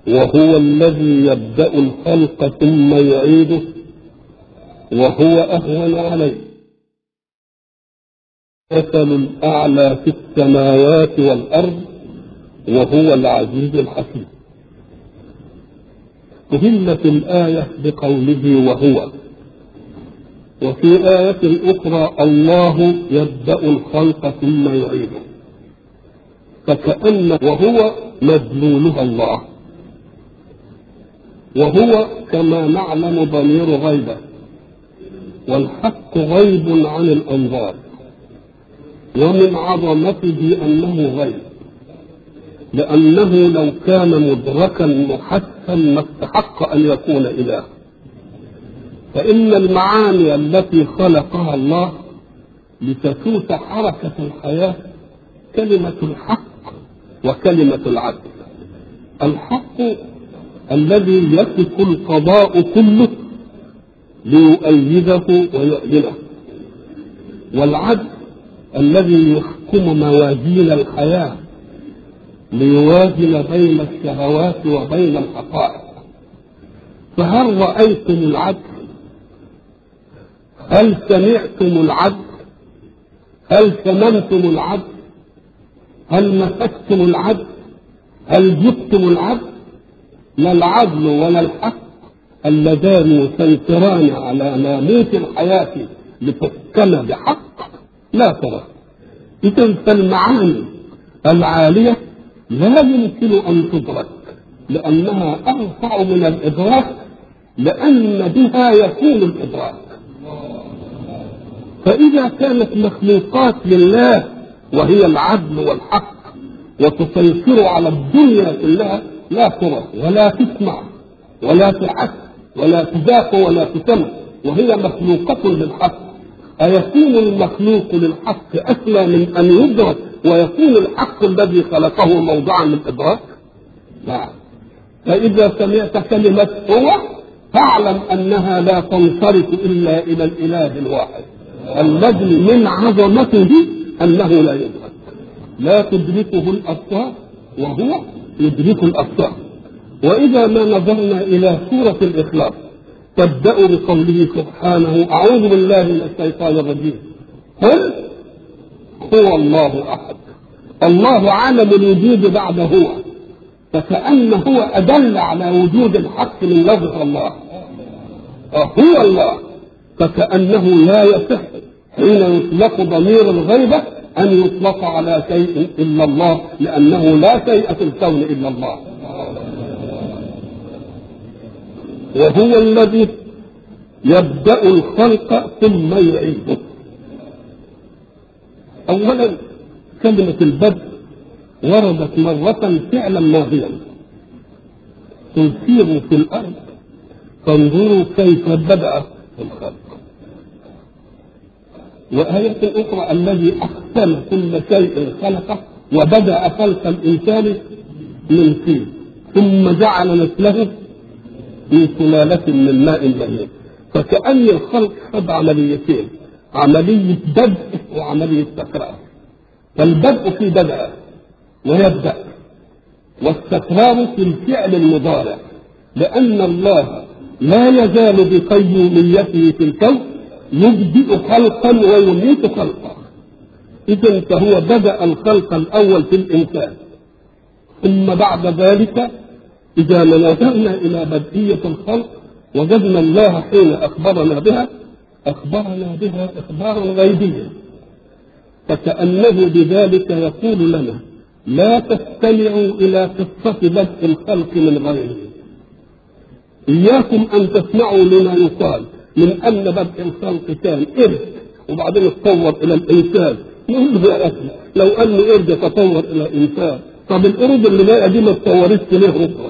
وهو الذي يبدأ الخلق ثم يعيده وهو أهون عليه مثل الأعلى في السماوات والأرض وهو العزيز الحكيم أهلت الآية بقوله وهو وفي آية أخرى الله يبدأ الخلق ثم يعيده فكأن وهو مدلولها الله وهو كما نعلم ضمير غيبة والحق غيب عن الأنظار ومن عظمته أنه غيب لأنه لو كان مدركا محسا ما استحق أن يكون إله فإن المعاني التي خلقها الله لتسوس حركة الحياة كلمة الحق وكلمة العدل الحق الذي يثق القضاء كله ليؤيده ويؤذنه والعدل الذي يحكم موازين الحياة ليوازن بين الشهوات وبين الحقائق فهل رأيتم العدل هل سمعتم العدل هل سممتم العدل هل مسكتم العدل هل جبتم العدل لا العدل ولا الحق اللذان يسيطران على ناموس الحياة لتحكم بحق لا ترى إذا فالمعاني العالية لا يمكن أن تدرك لأنها أرفع من الإدراك لأن بها يكون الإدراك فإذا كانت مخلوقات لله وهي العدل والحق وتسيطر على الدنيا كلها لا ترى ولا تسمع ولا تحس ولا تذاق ولا تسمع وهي مخلوقة للحق أيكون المخلوق للحق أسمى من أن يدرك ويكون الحق الذي خلقه موضعا للإدراك؟ لا فإذا سمعت كلمة هو فاعلم أنها لا تنصرف إلا إلى الإله الواحد الذي من عظمته أنه لا يدرك لا تدركه الأبصار وهو يدرك الأبصار وإذا ما نظرنا إلى سورة الإخلاص تبدأ بقوله سبحانه أعوذ بالله من الشيطان الرجيم قل هو الله أحد الله عالم الوجود بعد هو فكأن هو أدل على وجود الحق من لفظ الله هو الله فكأنه لا يصح حين يطلق ضمير الغيبة أن يطلق على شيء إلا الله لأنه لا شيء في الكون إلا الله وهو الذي يبدأ الخلق ثم يعيده أولا كلمة البدء وردت مرة فعلا ماضيا تسير في الأرض فانظروا كيف بدأ الخلق وآية أخرى الذي أحسن كل شيء خلقه وبدأ خلق الإنسان من طين ثم جعل نسله من سلالة من ماء مهين فكأن الخلق خد عمليتين عملية بدء وعملية تكرار فالبدء في بدأ ويبدأ والتكرار في الفعل المضارع لأن الله لا يزال بقيوميته في الكون يبدئ خلقا ويميت خلقا إذا فهو بدأ الخلق الأول في الإنسان ثم بعد ذلك إذا نظرنا إلى بدئية الخلق وجدنا الله حين أخبرنا بها أخبرنا بها إخبارا غيبيا فكأنه بذلك يقول لنا لا تستمعوا إلى قصة بدء الخلق من غيره إياكم أن تسمعوا لما يقال من أن بدء الخلق كان قرد وبعدين اتطور إلى الإنسان نقول له يا أخي لو أن قرد تطور إلى إنسان طب القرود اللي بقى دي ما اتطورتش ليه ربما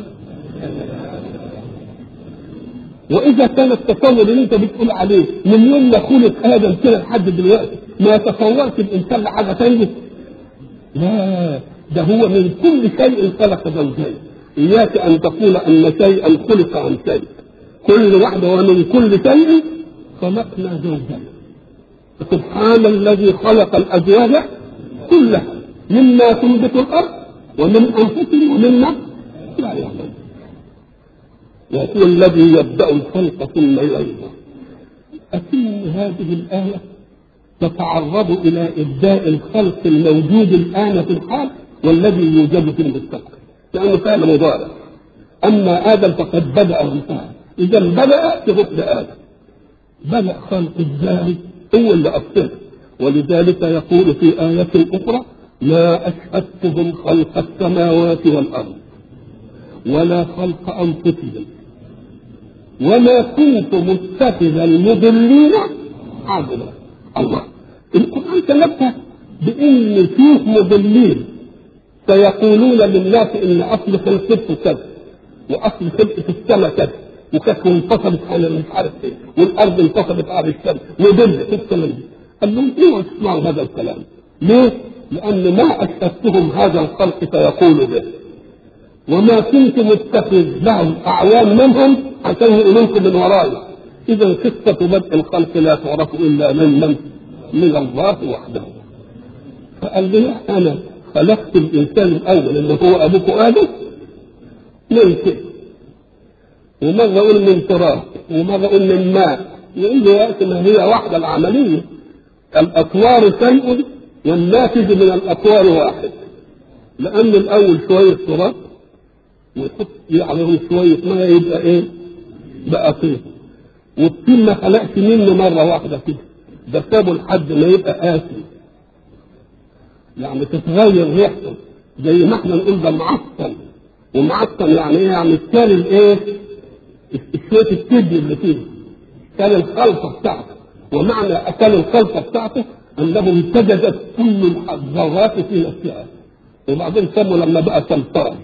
واذا كان التصور اللي انت بتقول عليه من يوم ما خلق ادم كده لحد دلوقتي ما تصورش الانسان لحاجه ثانيه لا ده هو من كل شيء خلق زوجين اياك ان تقول ان شيئا خلق عن شيء كل واحده ومن كل شيء خلقنا زوجين سبحان الذي خلق الازواج كلها مما تنبت الارض ومن انفسهم ومما لا يعلم وهو الذي يبدأ الخلق ثم يعيده أكن هذه الآية تتعرض إلى إبداء الخلق الموجود الآن في الحال والذي يوجد في المستقبل لأنه فعل مضارع أما آدم فقد بدأ وانتهى إذا بدأ في غسل آدم بدأ خلق ازاي هو اللي أبطله ولذلك يقول في آية أخرى ما أشهدتهم خلق السماوات والأرض ولا خلق أنفسهم وما كنت متخذ المضلين عبدا الله القرآن تنبه بأن فيه مضلين سيقولون للناس إن أصل خلقته كذا وأصل خلقة السماء كذا وكانت انفصلت عن مش عارف ايه والارض انفصلت عن الشمس ودل في الكلام ده قال لهم اوعوا تسمعوا هذا الكلام ليه؟ لأن ما أشهدتهم هذا الخلق فيقول به وما كنت متخذ لهم أعوان منهم عشان يقولوا لكم من وراي إذا قصة بدء الخلق لا تعرف إلا من من من الله وحده فقال لي أنا خلقت الإنسان الأول اللي هو أبوك آدم من كده ومرة أقول من تراب ومرة أقول من ماء يقول لي وقت ما هي واحدة العملية الأطوار شيء والناتج من الأطوار واحد لأن الأول شوية تراب ويحط عليهم شوية ماء يبقى إيه؟ بقى طين والطين ما خلقش منه مرة واحدة كده ده سابه لحد ما يبقى قاسي يعني تتغير ريحته زي ما احنا نقول ده معطل ومعطل يعني ايه؟ يعني كان الايه؟ شوية الكبد اللي فيه كان الخلطة بتاعته ومعنى أكل الخلطة بتاعته أنه امتددت كل الذرات في نفسها وبعدين سموا لما بقى سلطان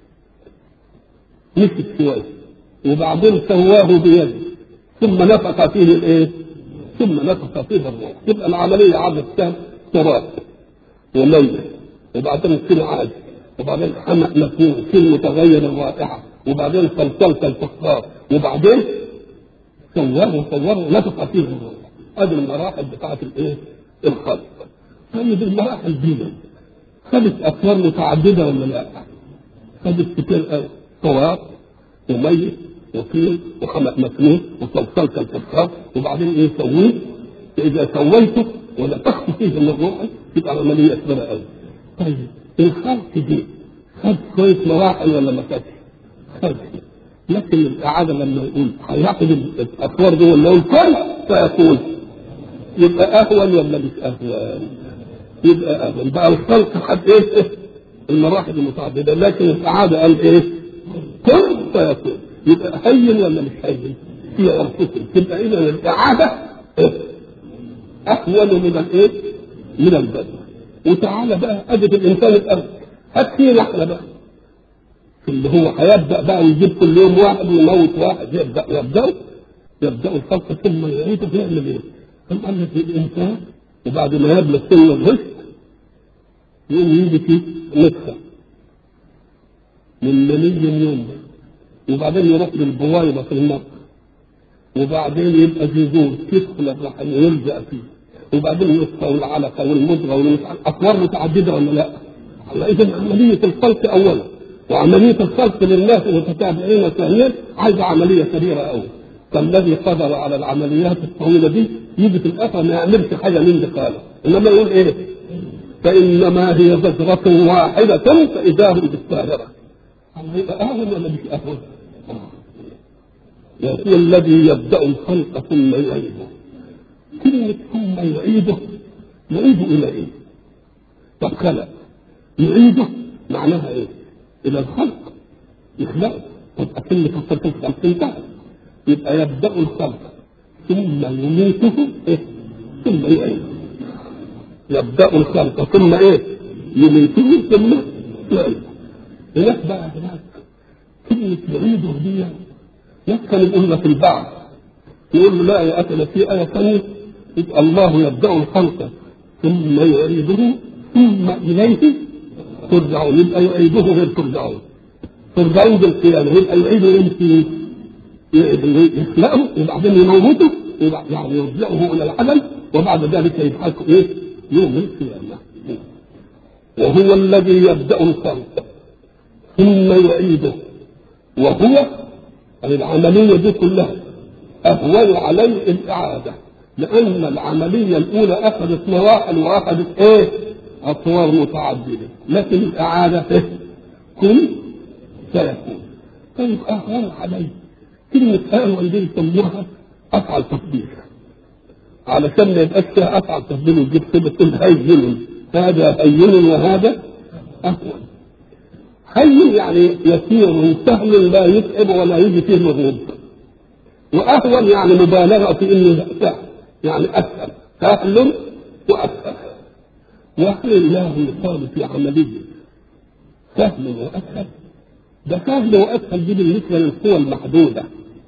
مسك شوية وبعدين سواه بيده ثم نفخ فيه الايه؟ ثم نفخ فيه الروح تبقى العملية عدد كام؟ تراب وميت وبعدين كل عادي وبعدين حمق مفهوم كل متغير الرائحة وبعدين سلسلة الفخار وبعدين سواه وصوره نفخ فيه الروح هذه المراحل بتاعت الايه؟ الخلق طيب المراحل دي خدت اطوار متعدده ولا لا؟ خدت كتير قوي صواب وميت وطين وخمق مسنون وصلصلت الفخار وبعدين ايه سويه اذا سويته ونفخت فيه من الروح تبقى عمليه كبيره قوي طيب الخلق دي خد شويه مراحل ولا ما خدش؟ خد لكن الإعادة لما يقول هياخد الأطوار دول لو الكل فيقول يبقى أهون ولا مش أهون؟ يبقى أهون بقى الخلق خد إيه؟ المراحل المتعددة لكن الإعادة قال إيه؟ كن فيقول يبقى هين ولا مش هين؟ في أنفسهم تبقى إذا الإعادة إيه؟ أهون من الإيه؟ من البدن وتعالى بقى أجد الإنسان الأرض هات فينا إحنا بقى اللي هو هيبدا بقى يجيب كل يوم واحد ويموت واحد يبدا يبدا يبدا الخلق ثم يعيد يعمل ايه؟ ثم قال لك الانسان وبعد ما يبلغ سن الرشد يقوم يجي فيه نطفه من مني يوم وبعدين يروح للبويضه في المرء وبعدين يبقى جذور تدخل الرحم ويلزق فيه وبعدين يصفى والعلقه والمضغه والمسعى اطوار متعدده ولا لا؟ اذا عمليه الخلق اولا وعملية الخلق للناس متتابعين ثانيا عايزة عملية كبيرة قوي فالذي قدر على العمليات الطويلة دي يجي في الآخر ما يعملش حاجة من دي خالص إنما يقول إيه؟ فإنما هي زجرة واحدة فإذا هم بالساهرة هيبقى أهون ولا مش أهون؟ وهو الذي يبدأ الخلق ثم يعيده كلمة ثم يعيده يعيده إلى إيه؟ طب خلق يعيده معناها إيه؟ الى الخلق يخلقه تبقى كلمة الخلق الخلق انتهت يبقى يبدأ الخلق ثم يميته إيه؟ ثم يعيده يبدأ الخلق ثم ايه؟ يميته ثم يعيده هناك بقى هناك كلمة يعيده دي ناس كانوا يقول لك البعث يقول له لا يا أخي في آية ثانية يبقى الله يبدأ الخلق ثم يعيده ثم إليه ترجعون يبقى يعيده غير ترجعون ترجعون بالقيامة يبقى يعيده يمشي يخلقه وبعدين يموته يعني يرجعه إلى العدم وبعد ذلك يبحث إيه؟ يوم القيامة وهو الذي يبدأ الخلق ثم يعيده وهو يعني العملية دي كلها أهون علي الإعادة لأن العملية الأولى أخذت مراحل وأخذت إيه؟ أطوار متعددة لكن الإعادة إيه؟ كن سيكون طيب أهون علي كلمة أهون دي يسموها أفعل تفضيل علشان ما يبقاش فيها أفعل تفضيل وتجيب صفة هين هذا هين وهذا أهون هين يعني يسير سهل لا يتعب ولا يجي فيه مغلوب وأهون يعني مبالغة في إنه سهل يعني أسهل سهل وأسهل وهل الله يقال في عملية سهل وأسهل ده سهل وأسهل دي بالنسبة للقوى المحدودة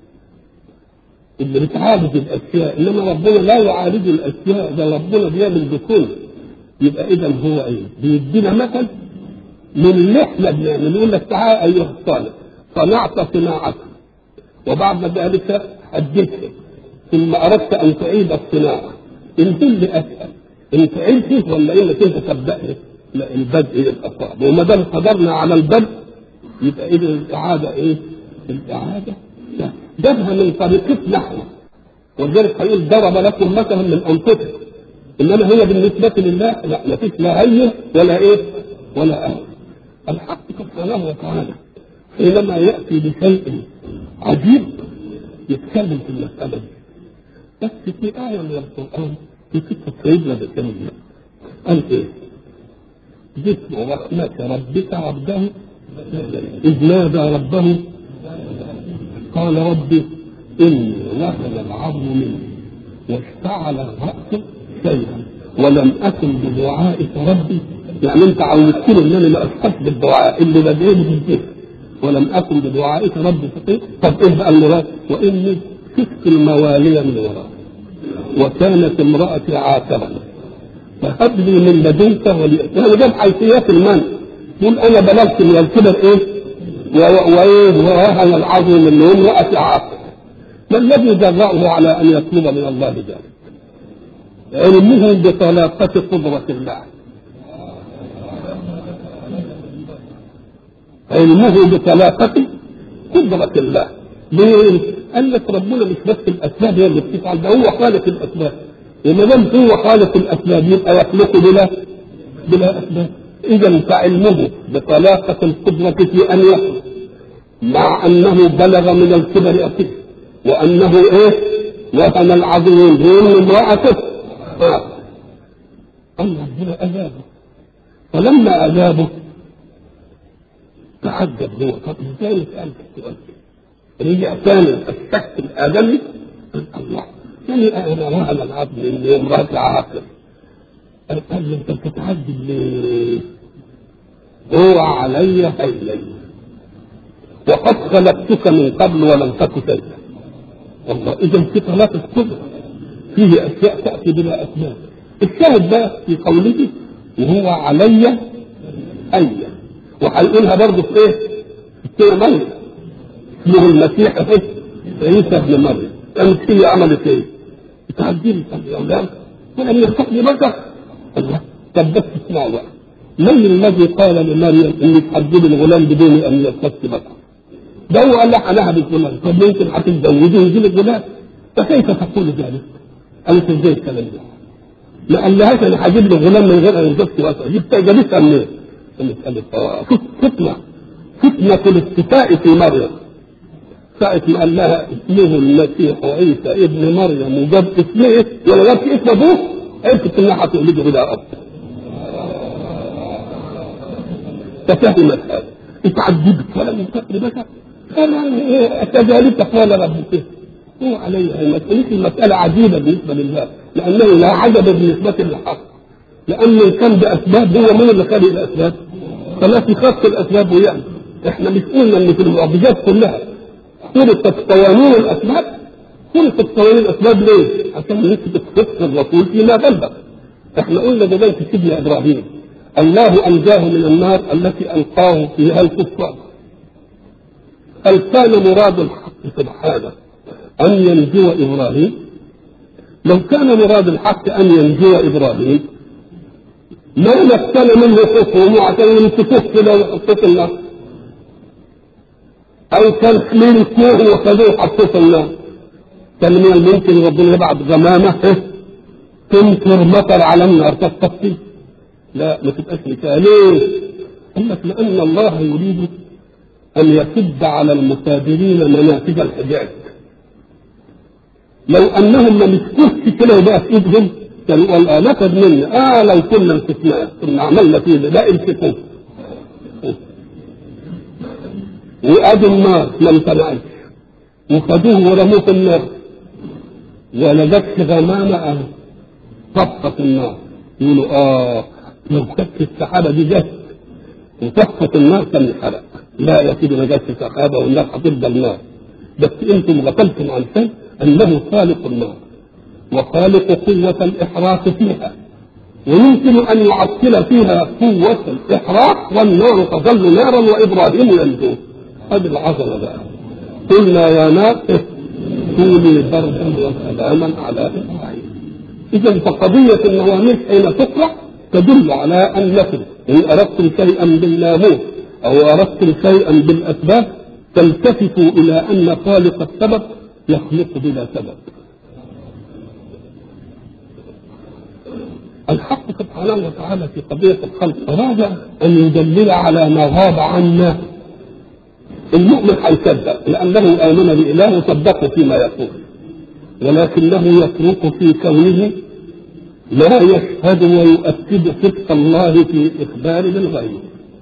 اللي بتعالج الأشياء إنما ربنا لا يعالج الأشياء ده ربنا بيعمل بكل يبقى إذا هو إيه؟ بيدينا مثل من اللي احنا بنعمل يقول لك تعال أيها الصالح صنعت صناعة وبعد ذلك أديتها ثم أردت أن تعيد الصناعة إن اللي أسهل إن تعيد ولا إنك أنت تبدأ لا البدء يبقى صعب وما دام قدرنا على البدء يبقى إذا الإعادة إيه؟ الإعادة لا جابها من طريقتنا احنا ولذلك هيقول ضرب لكم مثلا من أنفسكم إنما هي بالنسبة لله لا ما فيش لا هين ولا إيه؟ ولا أهل الحق سبحانه وتعالى حينما يأتي بشيء عجيب يتكلم في المسألة دي بس في آية من القرآن في قصة سيدنا زكريا قال إيه؟ ذكر رحمة ربك عبده إذ نادى ربه قال ربي إني وهن العظم مني واشتعل الرأس شيئا ولم أكن بدعائك ربي يعني أنت عودتني إن أنا ما أشقش بالدعاء اللي بدعيه بالذكر ولم أكن بدعائك ربي فقير طب إيه بقى المراد؟ وإني خفت الموالي من وراء وكانت امرأتي عاقرا فهب لي من لدنك ولي يعني جاب حيثيات المنع يقول أنا بلغت من الكبر إيه؟ وايه وهن العظم اللي هو امرأة عاقل ما الذي جرأه على ان يطلب من الله ذلك؟ علمه بطلاقة قدرة الله علمه بطلاقة قدرة الله ليه؟ قال لك ربنا مش بس الاسباب هي اللي بتفعل ده هو خالق الاسباب وما دام هو خالق الاسباب يبقى يخلق بلا بلا اسباب اذا فعلمه بطلاقة القدرة في ان يخلق مع انه بلغ من الكبر اخيه وانه ايه وهن العظيم هي امرأته آه. الله ربنا اجابه فلما اجابه تعجب هو طب ازاي سأل السؤال رجع ثاني الشك الادمي الله يعني انا وهن العظم اني امرأتي عاقل قال له انت بتتعجب ليه؟ هو علي هيلي وقد خلقتك من قبل ولم تك شيئا والله اذا في طلاق القدره فيه اشياء تاتي بلا اسباب الشاهد بقى في قوله وهو علي اي وهيقولها برضه في ايه؟ في مريم اسمه المسيح ايه؟ عيسى ابن مريم كانت هي عملت ايه؟ تعجبت يا اولاد ولم يخلقني بشر الله طب بس اسمعوا بقى من الذي قال لمريم انك تحجبي الغلام بدون ان يختص بشر؟ ده هو قال لها انا بالغلام طب ممكن هتتزوجي ويجي لك غلام فكيف تقول ذلك؟ قالت ازاي الكلام ده؟ ما قالهاش انا هجيب لك غلام من غير ان يختص بشر جبت جابتها منين؟ قالت قالت اه فتنه فتنه الاستفاء في مريم ساعة ما قال لها اسمه المسيح عيسى ابن مريم وجاب اسمه ولا جاب اسم ابوه عرفت انها هتولده بلا اب ففهمت هذا اتعجبت ولم ينتقل بشر قال يعني ايه كذلك قال ربك هو عليه المسألة المسألة عجيبة بالنسبة لله لأنه لا عجب بالنسبة للحق لأنه كان بأسباب هو من اللي خلق الأسباب فلا تخص الأسباب ويعني احنا مش قلنا ان في المعجزات كلها خلقت قوانين الأسباب خلقت قوانين الأسباب ليه؟ عشان نثبت صدق الرسول فيما بلغ احنا قلنا زمان في سيدنا إبراهيم الله أنجاه من النار التي ألقاه فيها الكفار هل كان مراد الحق سبحانه أن ينجو إبراهيم لو كان مراد الحق أن ينجو إبراهيم ما مكن منه خصومه عشان يمسكوه كده ويحطوه في النار او كان حمير اثنين وخذوه وحطوه في النار كان من الممكن ربنا يبعث غمامه إيه؟ تنكر مطر على النار تستطيع لا ما تبقاش كده ليه؟ قال لك لان الله يريد ان يسد على المسافرين منافذ الحجاج لو انهم ما مسكوش كده وبقى في ايدهم كانوا قال اه نفذ مني اه لو كنا مسكناه كنا عملنا فيه ده لا امسكوه وادي النار ما امتنعش وخدوه ورموه في النار ولدتش غمامة طفت النار يقولوا اه لو كانت السحابة دي جت وطفت النار كان انحرق لا يا سيدي ما جاتش سحابة والنار هتفضل نار بس انتم غفلتم عن شيء انه خالق النار وخالق قوة الإحراق فيها ويمكن أن يعطل فيها قوة الإحراق والنار تظل نارا وإبراهيم ينجو هذه العظمة بقى قلنا يا نار كوني بردا وسلاما على إبراهيم إذا فقضية النواميس حين تقرأ تدل على أنكم إن أردتم شيئا بالناموس أو أردتم شيئا بالأسباب تلتفتوا إلى أن خالق السبب يخلق بلا سبب الحق سبحانه وتعالى في قضية الخلق أراد أن يدلل على ما غاب عنا المؤمن هيصدق لأنه آمن بإله وصدقه فيما يقول ولكنه يترك في كونه لا يشهد ويؤكد صدق الله في إخبار بالغيب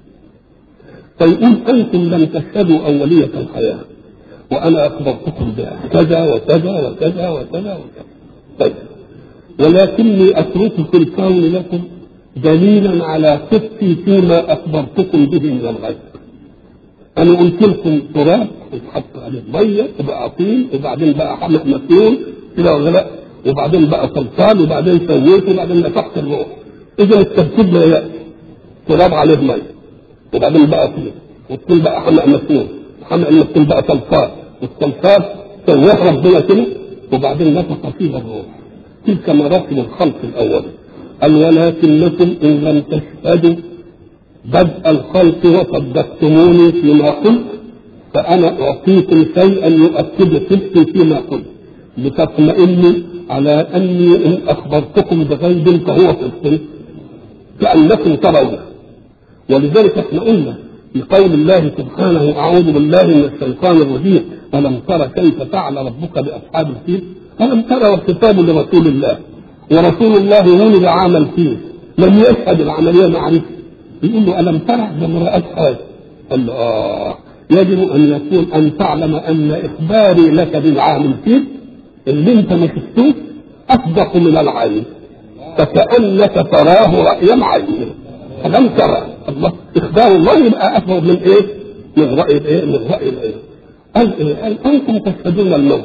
فيقول أنتم لم تشهدوا أولية الحياة وأنا أخبرتكم بها كذا وكذا وكذا وكذا وكذا طيب ولكني أترك في الكون لكم دليلا على صدقي فيما أخبرتكم به من الغيب أنا قلت لكم تراب يتحط عليه مية تبقى طين وبعدين بقى حمأ مسنون كده ولا لا وبعدين بقى صلصال وبعدين سويت وبعدين نفخت الروح إذا الترتيب لا يأتي تراب عليه مية وبعدين بقى طين والطين بقى حمأ مسنون حمأ المسنون بقى صلصال والصلصال سواه ربنا كده وبعدين نفخ فيه الروح تلك مراتب الخلق الأول قال ولكنكم إن لم تشهدوا بدء الخلق وصدقتموني فيما قلت فأنا أعطيكم شيئا يؤكد صدقي فيما قلت لتطمئنوا على أني إن أخبرتكم بغيب فهو صدق كأنكم ترونه ولذلك احنا قلنا في قول الله سبحانه أعوذ بالله من الشيطان الرجيم ألم تر كيف فعل ربك بأصحاب الفيل ألم ترى والخطاب لرسول الله ورسول الله ولد عام الفيل لم يشهد العملية معرفة يقول له ألم ترى ده امرأة حاج قال له آه يجب أن يكون أن تعلم أن إخباري لك بالعام الفيل اللي أنت ما شفتوش أصدق من العين فكأنك تراه رأي عين ألم ترى الله إخبار الله يبقى أفضل من إيه؟ من رأي الإيه؟ من رأي الإيه؟ قال إيه؟ قال أنتم تشهدون الموت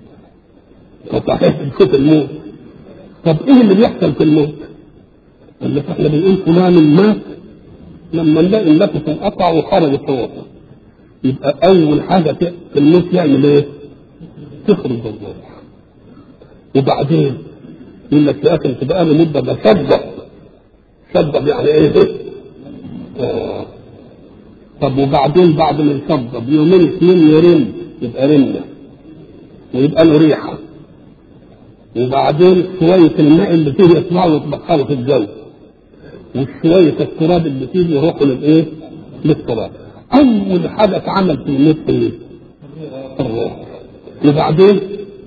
فصحيح بنشوف الموت طب ايه اللي بيحصل في الموت؟ اللي احنا بنقول فلان مات لما نلاقي النفس انقطع وخرج صوته يبقى اول حاجه في الموت يعمل ايه؟ تخرج الروح وبعدين يقول لك يا اخي تبقى لي مده بصدق صدق يعني ايه؟ آه. طب وبعدين بعد ما يصدق يومين اثنين يرن يبقى رنه ويبقى له ريحه وبعدين شوية الماء اللي فيه يطلعوا ويتبخروا في الجو وشوية التراب اللي فيه يروحوا للايه؟ للتراب. أول حاجة اتعمل في الموت ايه؟ الروح. وبعدين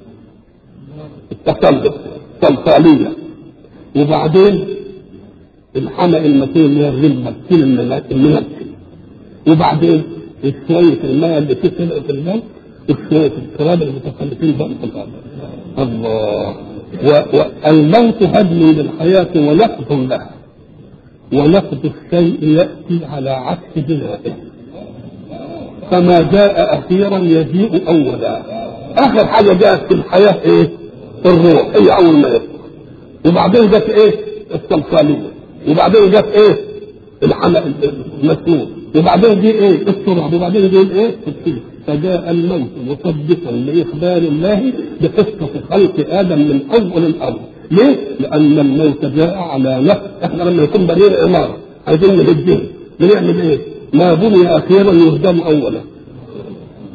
التقلب صلصالية وبعدين الحمأ المتين اللي هي الرمة كل المنسي وبعدين شوية الماء اللي فيه في الجو وشوية التراب المتخلفين بقى في الأرض. الله والموت هدم للحياة ونقض لها ونقض الشيء يأتي على عكس بنائه فما جاء أخيرا يجيء أولا آخر حاجة جاءت في الحياة إيه؟ الروح هي أول ما يطلع وبعدين جت إيه؟ الصلصالية وبعدين جت إيه؟ الحمأ المسنون وبعدين جه إيه؟ التراب وبعدين جه إيه؟ الطين فجاء الموت مصدقا لاخبار الله بقصه خلق ادم من اول الامر ليه؟ لان الموت جاء على نفس احنا لما يكون بنينا عماره عايزين نهدها بنعمل ايه؟ ما بني اخيرا يهدم اولا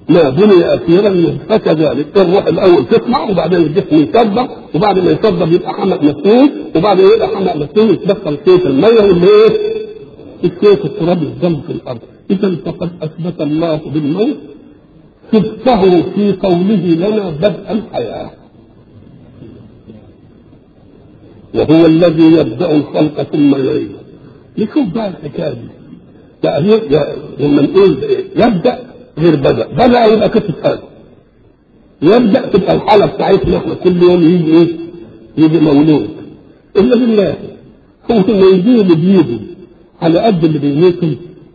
ما بني اخيرا فكذلك الروح الاول تطلع وبعدين الجسم يكبر وبعد ما يكبر يبقى حمق مسنون وبعد ما يبقى حمق مسنون يتدخل كيس الميه واللي ايه؟ الكيس التراب الدم في الارض اذا فقد اثبت الله بالموت صدقه في قوله لنا بدء الحياه وهو الذي يبدا الخلق ثم يعيده نشوف بقى الحكايه دي بقى هي لما نقول يبدا غير بدا بدا يبقى كتب حاجه يبدا تبقى الحاله بتاعتنا احنا كل يوم يجي ايه؟ يجي مولود الا بالله هو لما يجي اللي بيجي على قد اللي بيموتوا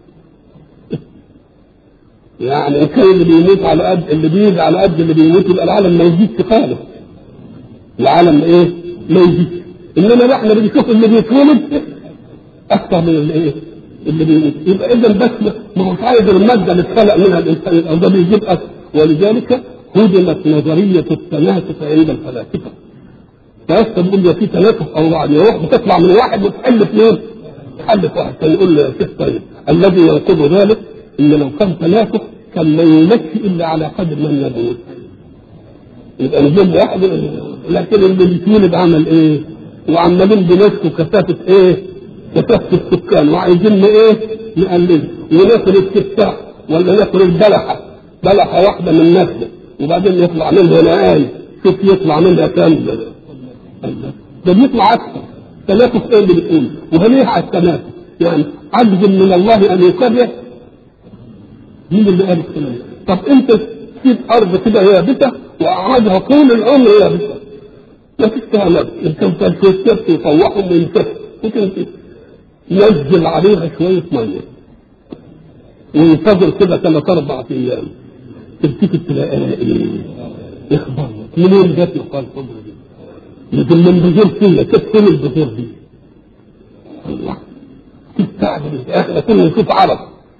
يعني ان كان اللي بيموت على قد اللي بيجي على قد اللي بيموت يبقى العالم ما يزيدش خالص العالم ايه؟ ما يزيدش انما احنا بنشوف اللي بيتولد اكثر من اللي ايه؟ اللي بيموت يبقى اذا بس ما هو عايز الماده اللي اتخلق منها الانسان او ده بيجيب اكثر ولذلك هدمت نظريه التناسق عند الفلاسفه فلسه بيقول في تناسق او بعد يروح بتطلع من واحد وتحل اثنين تحل في واحد كان يقول يا شيخ طيب الذي ينقض ذلك ان لو كان تناسق كان ما يمشي الا على قدر من يموت يبقى نجيب واحد لكن اللي بيتولد عمل ايه؟ وعمالين بنفسه كثافه ايه؟ كثافه السكان وعايزين ايه؟ نقلل وناكل التفاح ولا ناكل البلحه بلحه واحده من نسله وبعدين يطلع منها نقاي شوف يطلع منها كام ده بيطلع اكثر تنافس ايه اللي بتقول وهليه على التنافس يعني عجز من الله ان يكره مين اللي قال الكلام طب انت تسيب ارض كده يابسه وقعدها طول العمر يابسه ما فيش كلام ان كان فلسفه يطوعهم وينتهي ممكن ينزل عليها شويه ميه وينتظر كده ثلاث اربع ايام تفتكر تلاقيها ايه؟ اخبار منين جت يقال الخضره دي؟ لكن من بذور فيها كيف فين البذور دي؟ الله تستعجب احنا كنا نشوف عرب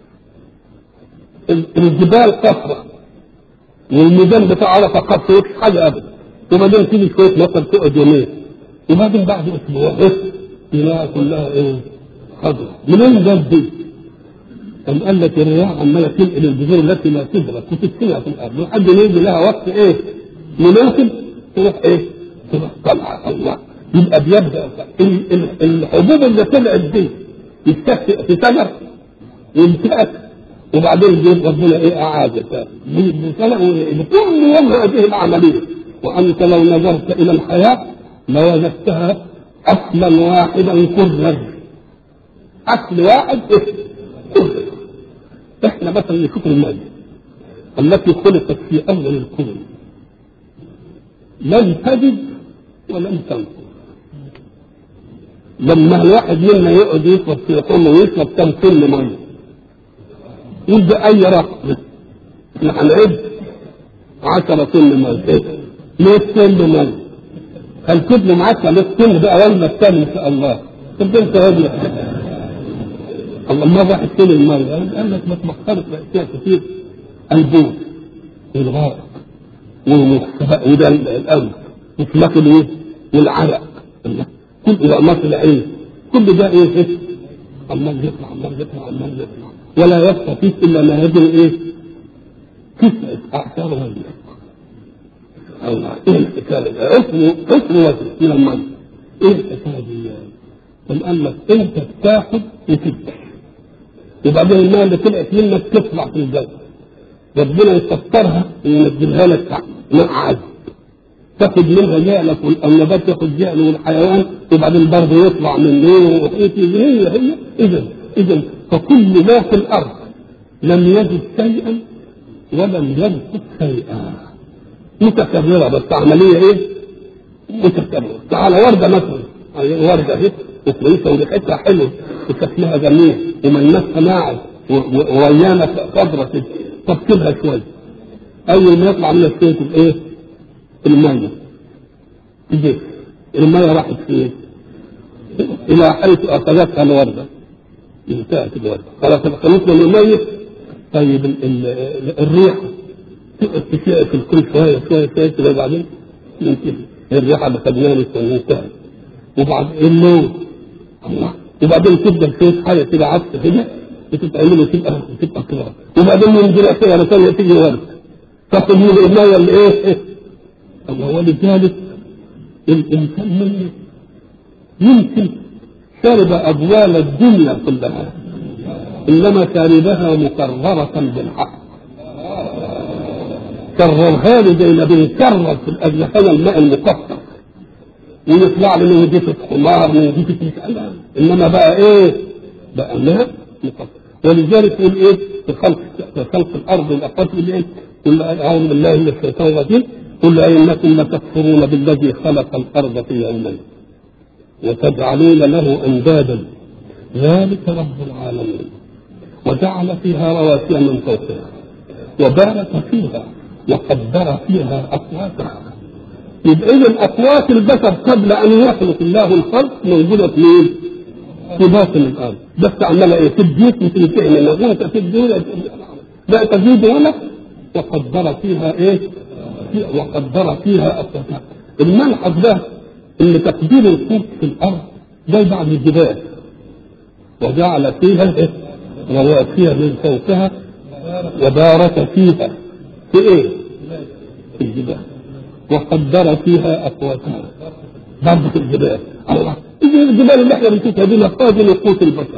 الجبال قصرة والميدان بتاع عرفة قصر مفيش حاجة أبدا وبعدين تيجي شوية مطر تقعد يومين وبعدين بعد أسبوع بس تلاقيها كلها إيه؟ خضرة منين جاب دي؟ قام قال لك الرياح عمالة تنقل البذور التي لا تدرك وتتسمع في الأرض لحد ما يجي لها وقت إيه؟ مناسب تروح إيه؟ تروح طالعة الله يبقى بيبدأ الحبوب اللي طلعت دي يستكفئ في ثمر ينتهك وبعدين جيب ربنا ايه اعادة لكل يوم هذه العملية وانت لو نظرت الى الحياة لوجدتها اصلا واحدا كرا اصل واحد كرا احنا مثلا نشوف المادة التي خلقت في اول الكون لم تجد ولم تنقل لما الواحد منا يقعد يشرب في حمى ويشرب كم سن ميه يبدا اي رقم احنا هنعد 10 سن ميه 100 سن ميه هنكتب له معاك 100 سن بقى ولا الثاني ان شاء الله طب انت راجل الله ما واحد سن الميه قال لك ما تمخرت اشياء كتير البول والغائط وده الامر وفلاك الايه والعرق كل الأمات العين كل ده ايه ايه عمال يطلع عمال يطلع عمال يطلع ولا يبقى فيه الا ما يدري ايه تسعة اعشار وزن الله ايه الحكايه اسمه اسمه وزن من المال ايه الحكايه دي قام قال لك انت بتاخد وتفتح وبعدين الماء اللي طلعت منك تطلع في الجو ربنا يسطرها وينزلها لك ماء عذب تاخد منها جهلك والنبات تاخد جهل والحيوان وبعدين برضه يطلع من نور هي هي اذا اذا فكل ما في الارض لم يجد شيئا ولم ينقص شيئا متكررة بس عملية ايه؟ متكررة تعال وردة مثلا وردة اهي وكويسة وريحتها حلوة وشكلها جميل وملمسها ناعم وريانة خضرة كده طب سيبها شوية أول ما يطلع منها شوية الايه؟ المية تجي المية راحت فين؟ إلى حيث أخذتها الوردة انتهت الوردة خلاص خلصنا من الميت طيب ال ال الريح تشيء في الكل شوية شوية شوية كده بعدين يمكن الريحة اللي خدناها انتهت وبعد النوم الله وبعدين تبدا شوية حاجة كده عكس كده بتتعمل وتبقى تبقى كده وبعدين من جرع كده مثلا تيجي ورد تاخذ من المية الايه؟ الله ولذلك الانسان منه يمكن شرب ابوال الدنيا كلها انما شربها مكررة بالحق كررها لي زي ما بنكرر في الاجنحه الماء المكسر ويطلع لي من جثة حمار من جثة مسألة انما بقى ايه؟ بقى ماء مكسر ولذلك يقول ايه؟ في خلق في خلق الارض والاقوات يقول ايه؟ قل اعوذ بالله من الشيطان الرجيم قل انكم لتكفرون بالذي خلق الارض في يومين وتجعلون له اندادا ذلك رب العالمين وجعل فيها رواسي من فوقها وبارك فيها وقدر فيها اقواتها يبقى اذا اقوات البشر قبل ان يخلق الله الخلق موجوده في مين؟ في باطن الارض بس عماله ايه تديك وتنتهي منها وانت تدي لا تزيد ولا وقدر فيها ايه؟ وقدر فيها اقواتها الملحظ ده ان تقدير الخلق في الارض جاي بعد الجبال وجعل فيها ايه؟ رواسي من فوقها وبارك فيها في ايه؟ في الجبال وقدر فيها اقواتها برضه في الجبال الله إذا الجبال اللي احنا بنشوفها دي نقاضي لقوت البشر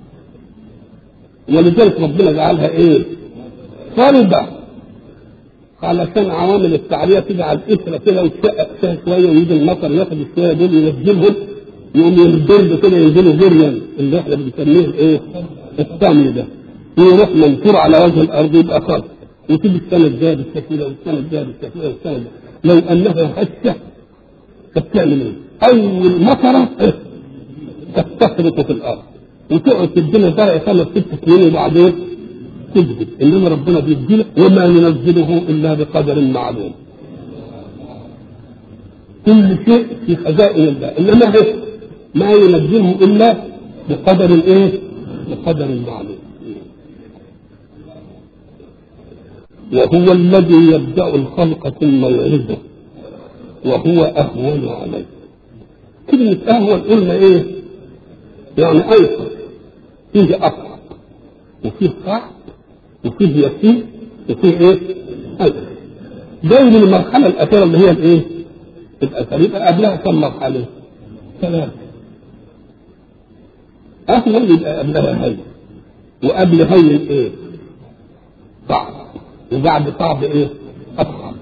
ولذلك ربنا جعلها ايه؟ صلبة علشان عوامل التعرية تجعل قشرة كده وتشقق فيها شوية ويجي المطر ياخد الشوية دول ينزلهم يقوم ينزل كده ينزلوا جريا اللي احنا بنسميه الايه؟ الطمي ده يروح منثور على وجه الارض يبقى خلق وتيجي السنه الجايه بالسكينه والسنه الجايه بالسكينه والسنه الجايه لو انها هشه كانت تعمل ايه؟ اول مطره كانت تخرق في الارض وتقعد تدينا زرع خمس ست سنين وبعدين تجدد انما ربنا بيدينا وما ينزله الا بقدر معلوم كل شيء في خزائن الله انما إيه؟ ما ينزله الا بقدر ايه؟ بقدر معلوم وهو الذي يبدا الخلق ثم يعيده وهو اهون عليه كلمه اهون قلنا ايه؟ يعني ايسر فيه اصعب وفيه صعب وفيه يسير وفيه ايه؟ ايسر دايما المرحله الاخيره اللي هي الايه؟ الاثر يبقى قبلها كم مرحله؟ ثلاثه أهون يبقى قبلها هين وقبل هين إيه؟ صعب وبعد صعب إيه؟ أصعب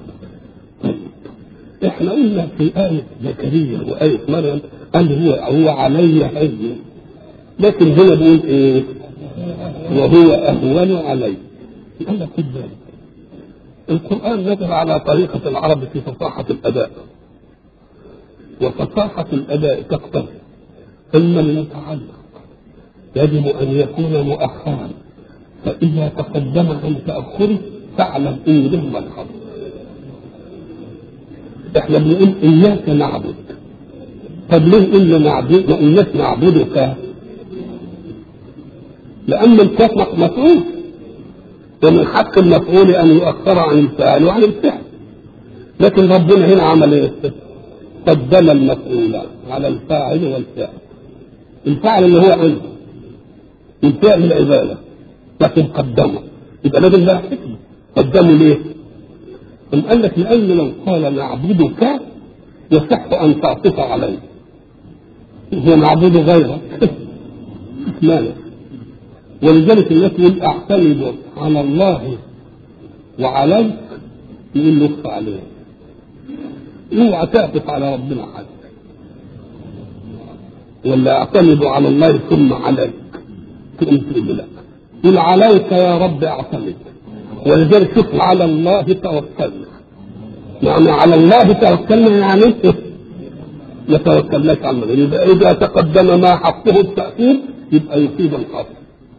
إحنا قلنا في آية زكريا وآية مريم قال هو هو علي هين لكن هنا بيقول إيه؟ وهو أهون علي قال لك خد بالك القرآن نزل على طريقة العرب في فصاحة الأداء وفصاحة الأداء تقتضي أن المتعلق يجب أن يكون مؤخرا فإذا تقدم عن تأخره فاعلم إن له ملحظ إحنا بنقول إياك نعبد طب ليه قلنا نعبد ما قلناش نعبدك لأن الكاف مفعول ومن حق المفعول أن يؤخر عن الفاعل وعن الفعل لكن ربنا هنا عمل إيه؟ قدم المفعول على الفاعل والفعل الفاعل اللي هو أنت الفعل العبادة لكن قدمه يبقى لازم لها حكمة قدمه ليه؟ أم قال لك لأن لو قال نعبدك يصح أن تعطف عليه هو نعبد غيرك مالك ولذلك الناس يقول اعتمد على الله وعليك يقول له اخفى عليه اوعى تعطف على ربنا حاجه ولا اعتمد على الله ثم عليك تقوم تقول لا قل عليك يا رب اعتمد ولذلك شوف على الله توكلنا يعني على الله توكلنا يعني ما توكلناش على الله يبقى اذا تقدم ما حقه التاثير يبقى يفيد القصد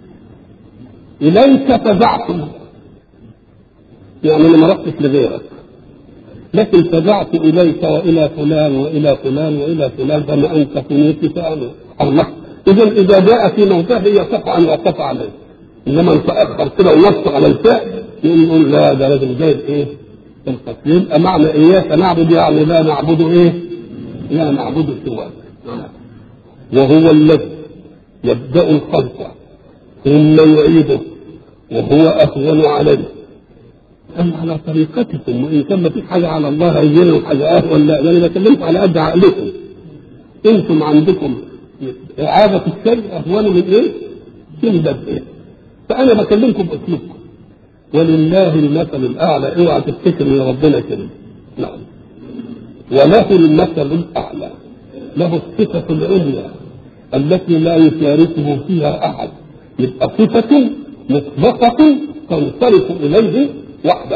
اليك فزعت يعني انا ما رحتش لغيرك لكن فزعت اليك والى فلان والى فلان والى فلان فما انت كنت فانا الله اذا اذا جاء في موضعه يصح ان يقف عليه انما ان تاخر كده ونص على الفعل يقول لا ده لازم جايب ايه؟ القتل يبقى معنى اياك نعبد يعني لا نعبد ايه؟ لا نعبد سواك وهو الذي يبدا الخلق ثم يعيده وهو اهون عليه قال على طريقتكم وان كان ما فيش حاجه على الله هينه وحاجه اهون لا ده انا بكلمكم على قد عقلكم انتم عندكم اعاده الشيء اهون من ايه؟ من بدء فانا بكلمكم باسلوبكم ولله المثل الاعلى اوعى تفتكر ان ربنا كده نعم وله المثل الاعلى له الصفه العليا التي لا يشاركه فيها احد يبقى صفه مطلقه تنصرف اليه وحده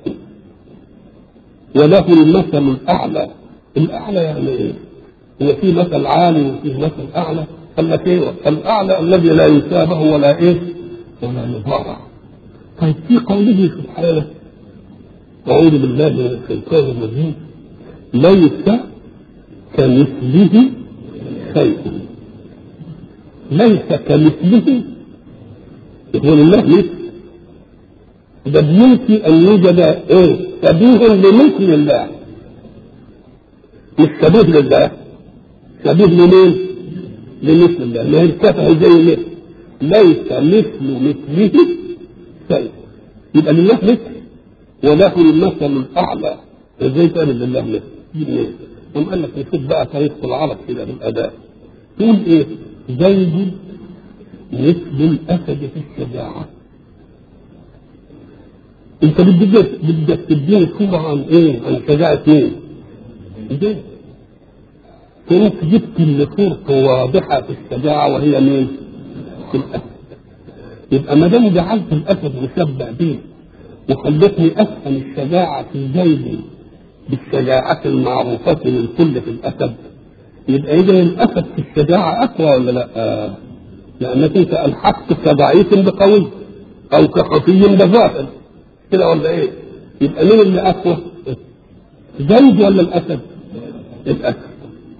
وله المثل الاعلى الاعلى يعني ايه؟ هو في مثل عالي وفي مثل اعلى قال لك ايه؟ الاعلى الذي لا يشابه ولا ايه؟ ولا يضارع طيب في قوله سبحانه أعوذ بالله من الشيطان الرجيم ليس كمثله شيء ليس كمثله هو لله مثل ده بيمكن أن يوجد إيه شبيه لمثل الله مش شبيه لله شبيه لمين؟ لمثل الله ما هي الكفه زي مثل ليس مثل مثله شيء يبقى لله مثل وله المثل الاعلى ازاي كان لله مثل يبقى قام قال لك نشوف بقى طريقه العرب كده بالاداء تقول ايه زيد مثل الاسد في الشجاعه انت بدك بدك تديني صوره عن ايه عن شجاعه مين زيد كنت جبت اللي صورته واضحه في الشجاعه وهي مين في الاسد يبقى ما دام جعلت الاسد مشبع به وخلتني افهم الشجاعه في زيد بالشجاعه المعروفه للكل في الاسد يبقى اذا الاسد في الشجاعه اقوى ولا لا؟ آه. لانك انت الحقت كضعيف بقوي او كخفي بظاهر كده ولا ايه؟ يبقى مين اللي اقوى؟ زيد ولا الاسد؟ الاسد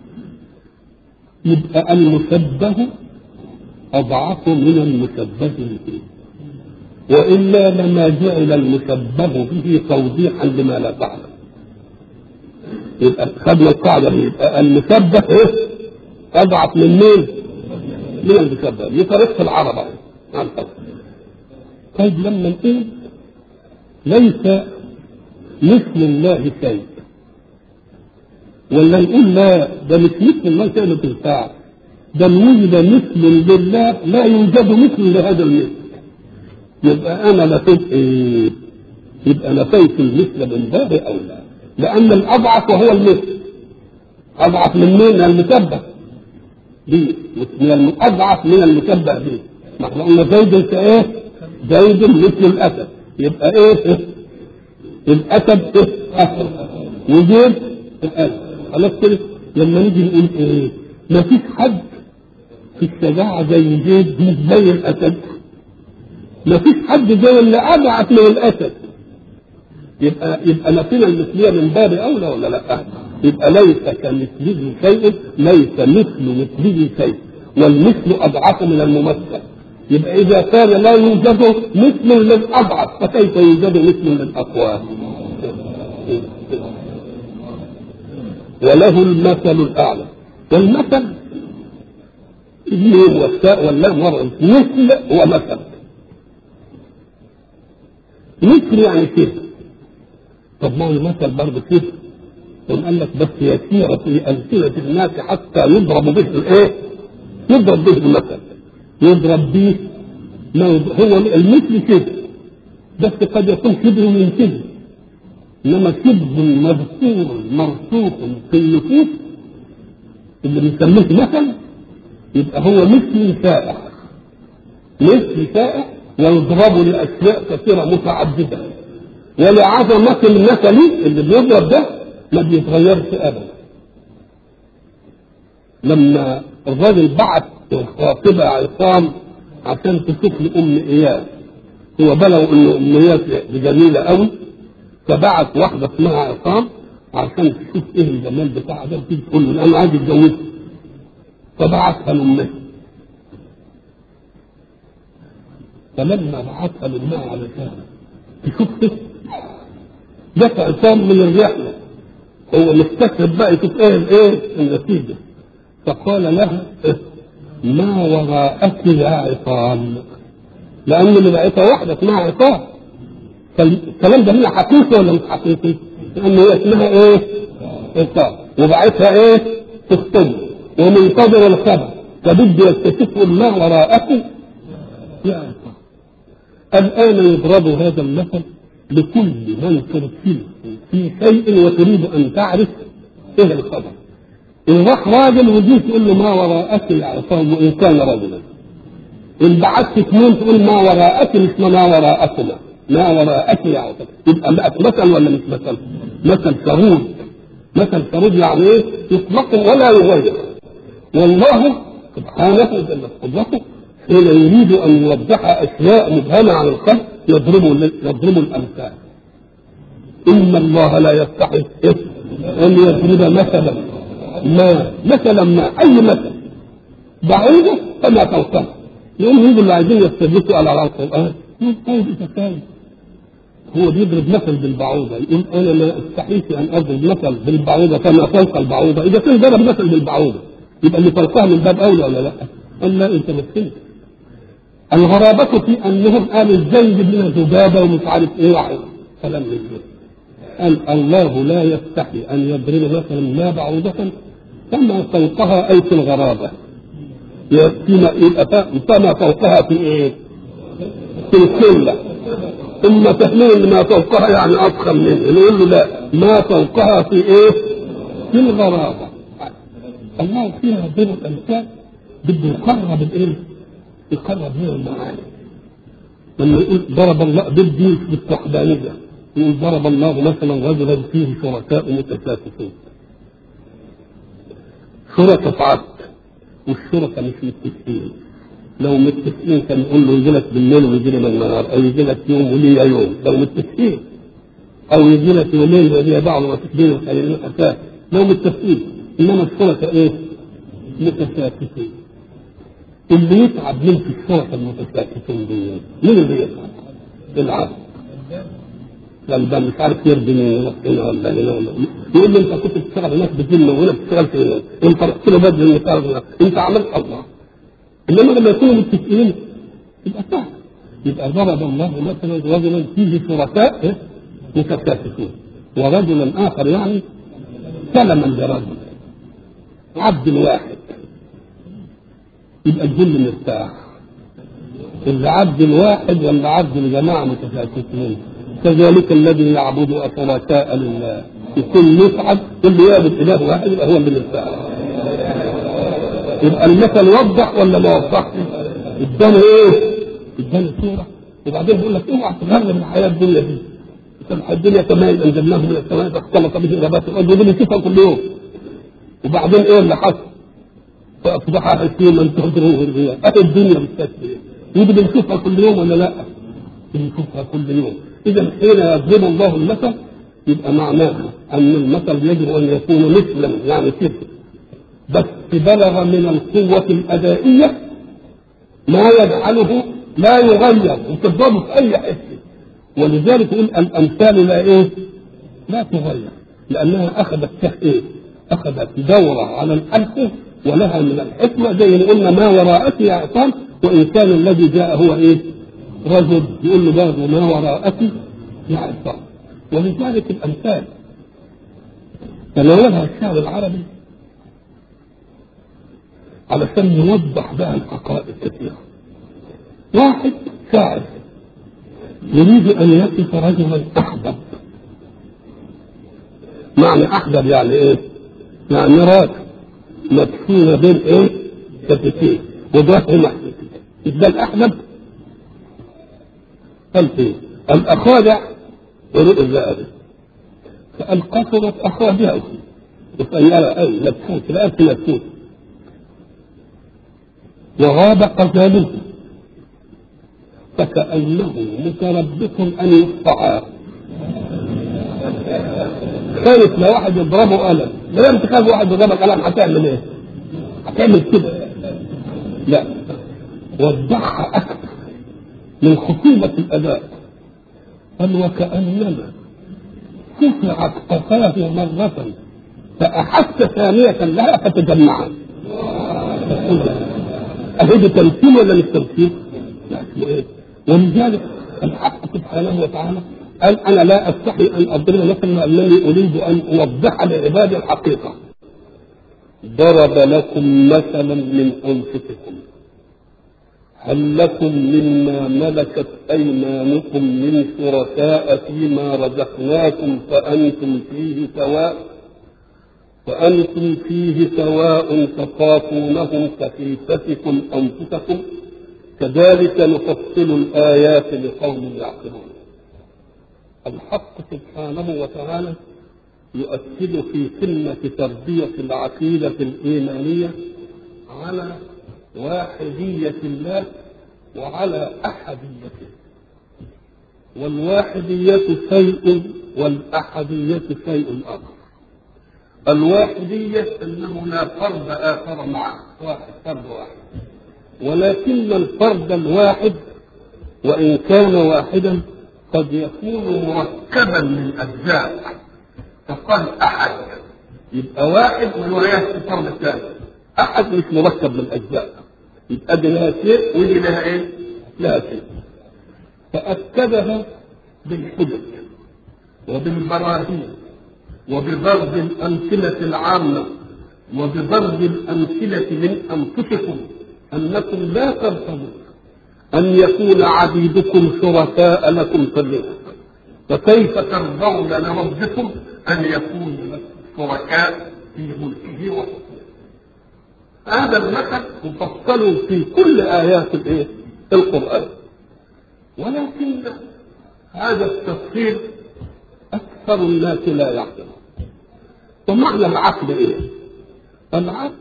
يبقى المشبه أضعف من المشبه به وإلا لما جعل المشبه به توضيحا لما لا تعلم يبقى خدنا القاعدة دي يبقى المشبه إيه؟ أضعف من مين؟ من المشبه دي طريقة العرب يعني. طيب لما نقول ليس مثل الله شيء ولا نقول لا ده مش مثل الله شيء ما تنفعش ده وجد مثل لله لا يوجد مثل لهذا المثل يبقى انا نفيت ايه؟ يبقى نفيت المثل من باب اولى لان الاضعف وهو المثل اضعف من مين؟ من المشبه به من الاضعف من المشبه به ما احنا قلنا زيد كايه؟ زيد مثل الاسد يبقى ايه؟ الاسد ايه؟ اسد وزيد الاسد خلاص كده لما نيجي نقول ايه؟ ما فيش حد في الشجاعة زي زيد مش زي الأسد ما فيش حد زي اللي أضعف من الأسد يبقى يبقى نفينا المثلية من باب أولى ولا لا؟ يبقى ليس كمثله شيء ليس مثل مثله شيء والمثل أضعف من الممثل يبقى إذا كان لا يوجد مثل للأضعف فكيف يوجد مثل للأقوى؟ وله المثل الأعلى والمثل الميم والتاء واللام ورا مثل ومثل مثل يعني كده طب ما هو المثل برضه كده ثم قال لك بس يسير في ألسنة الناس حتى يضرب به الإيه؟ يضرب به المثل يضرب به ما هو المثل كده بس قد يكون شبه من كده انما شبه مذكور مرسوخ في النفوس اللي بنسميه مثل يبقى هو مثل سائح مثل سائح ويضرب لاشياء كثيره متعدده ولعظمه المثل اللي بيضرب ده ما بيتغيرش ابدا لما الراجل بعت خاطبه عصام عشان تشوف لام اياس هو بلغوا ان ام اياس جميله قوي فبعت واحده اسمها عصام عشان تشوف ايه الجمال بتاعها ده تيجي تقول له انا عايز اتجوزها فبعتها لامها فلما بعتها لامها علشان تشوف جت عصام من الرحله هو مستكتب بقى يشوف ايه الايه النتيجه فقال لها إيه؟ ما وراءك يا عصام لان اللي بقيتها واحده اسمها عصام فالكلام ده هنا حقيقي ولا مش حقيقي؟ لأن هي اسمها إيه؟ عقاب وبعتها إيه؟ تختبر ومنتظر الخبر فبد يكتشفه ما وراءه يا عقاب الآن يضرب هذا المثل لكل من ترسله في شيء وتريد أن تعرف إيه الخبر إن راح راجل وجيت تقول له ما وراءك يا عصام وإن كان رجلا إن بعثت اثنين تقول ما وراءك مش ما وراءكما ما وراءك يا عصام يبقى بقت مثل ولا مش مثل؟ مثل شرود مثل شرود يعني إيه؟ يطلق ولا يغير والله سبحانه جل قدرته حين يريد ان يوضح اشياء مبهمه عن الخلق يضرب يضرب الامثال ان الله لا يستحي ان يضرب مثلا ما مثلا ما اي مثل بعيده فما فوقها يقوم يجوا اللي عايزين يستدلوا على القران يقول طيب هو بيضرب مثل بالبعوضة يقول أنا ما استحيت أن أضرب مثل بالبعوضة فما فوق البعوضة إذا كان ضرب مثل بالبعوضة يبقى اللي فوقها من باب أولى ولا لا؟ قال لا أنت مسكين الغرابة في أنهم قالوا ازاي يجيب لنا ذبابة ومش عارف إيه وعارف كلام من قال الله لا يستحي أن يضرب مثلا ما بعوضة كما فوقها أي في الغرابة فيما يبقى فما فوقها في إيه؟ في الكلة ثم تحمل ان ما فوقها يعني اضخم منه نقول له لا ما فوقها في ايه؟ في الغرابه الله فيها بين الامثال بده يقرب الايه؟ يقرب من المعاني لما يقول ضرب الله بدي بالتحدانيه يقول ضرب الله مثلا رجلا فيه شركاء متشاكسون شركاء في عقد والشركاء مش متفقين لو متفقين كان يقول له يجي لك بالليل ويجي لي بالنهار او يجي لك يوم ولي يوم لو متفقين او يجي لك يومين ولي بعض متفقين وخليل حكايه لو متفقين انما الشركاء ايه؟ متشاكسين اللي يتعب من في الشركاء المتشاكسين دي مين اللي يتعب؟ العبد لما مش عارف يرضي من هنا ولا هنا ولا يقول لي انت كنت بتشتغل هناك بذمه وهنا بتشتغل في هنا انت رحت له بدل المثال انت عملت الله انما لما يكونوا متفقين يبقى سهل يبقى ضرب الله مثلا رجلا فيه شركاء متكاتفون ورجلا اخر يعني سلما لرجل عبد واحد يبقى الجن مرتاح اللي عبد الواحد ولا عبد الجماعه متكاتفين كذلك الذي يعبد شركاء لله يكون يسعد اللي يعبد اله واحد يبقى هو اللي مرتاح يبقى المثل وضح ولا ما وضحش؟ اداني ايه؟ اداني صوره وبعدين بيقول لك اوعى تغرب الحياه الدنيا دي الدنيا كما انزلناه من السماء فاختلط به نبات الارض ودي بنشوفها كل يوم وبعدين ايه اللي حصل؟ فاصبح حكيما تهدره الرياح اهي الدنيا بالتسبيح ودي بنشوفها كل يوم ولا لا؟ بنشوفها كل يوم اذا حين يضرب الله المثل يبقى معناها ان المثل يجب ان يكون مثلا يعني كده بس بلغ من القوة الأدائية ما يجعله لا يغير وتضربه في أي حتة ولذلك يقول الأمثال لا إيه؟ لا تغير لأنها أخذت إيه؟ أخذت دورة على الألف ولها من الحكمة زي اللي قلنا ما وراءك يا عصام وإن كان الذي جاء هو إيه؟ رجل يقول له برضه ما وراءك يا عصام ولذلك الأمثال تناولها الشعر العربي علشان يوضح بقى الحقائق كثيرة واحد شاعر يريد أن يصف رجلا أحبب معنى أحبب يعني إيه؟ يعني راجل مدفونة بين إيه؟ كفتين وظهر محدود ده الأحبب قال إيه؟ الأخادع ورؤى الذئب فقال قصرت أخادعه وقال أي مدفون لا أنت مدفون وغاب قتاله فكأنه متربص أن يقطع خايف لو واحد يضربه قلم ما دام تخاف واحد يضربك قلم هتعمل ايه؟ هتعمل كده لا وضحها أكثر من خطوبة الأداء قال وكأنما قطعت قفاه مرة فأحس ثانية لها فتجمعت أهي ده تمثيل ولا مش تمثيل؟ لا اسمه إيه؟ ولذلك الحق سبحانه وتعالى قال انا لا استحي ان اضرب مثلا انني اريد ان اوضح لعبادي الحقيقه ضرب لكم مثلا من انفسكم هل لكم مما ملكت ايمانكم من شركاء فيما رزقناكم فانتم فيه سواء فانتم فيه سواء تخافونهم كخيفتكم انفسكم كذلك نفصل الايات لقوم يعقلون الحق سبحانه وتعالى يؤكد في قمة تربية العقيدة الإيمانية على واحدية الله وعلى أحديته والواحدية شيء والأحدية شيء آخر الواحدية أنه لا فرد آخر معه واحد فرد واحد ولكن الفرد الواحد وإن كان واحدا قد يكون مركبا من أجزاء فقال أحد يبقى واحد ويأتي الفرد الثاني أحد مش مركب من أجزاء يبقى دي لها شيء ودي لها إيه؟ لها شيء فأكدها بالحجج وبالبراهين وبضرب الأمثلة العامة وبضرب الأمثلة من أنفسكم أنكم لا ترتضون أن يكون عبيدكم شركاء لكم في الرزق فكيف ترضون لربكم أن يكون لكم شركاء في ملكه وحكمه هذا المثل مفصل في كل آيات الإيه؟ القرآن ولكن هذا التفصيل أكثر الناس لا يعلمون ومعنى العقل إيه؟ العقل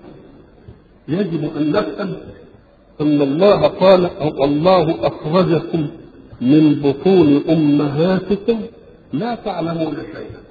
يجب أن نفهم أن الله قال أو الله أخرجكم من بطون أمهاتكم لا تعلمون شيئا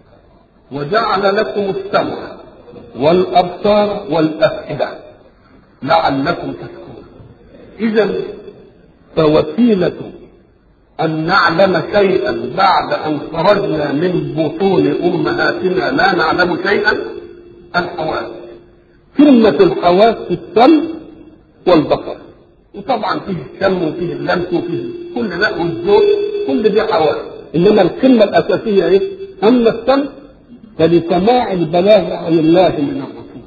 وجعل لكم السمع والأبصار والأفئدة لعلكم تشكرون إذا فوسيلة أن نعلم شيئا بعد أن خرجنا من بطون أمهاتنا لا نعلم شيئا الحواس كلمة الحواس في السمع والبصر وطبعا فيه الشم وفيه اللمس وفيه كل ده والذوق كل دي حواس انما القمه الاساسيه ايه؟ اما السمع فلسماع البلاغ عن الله من الرسول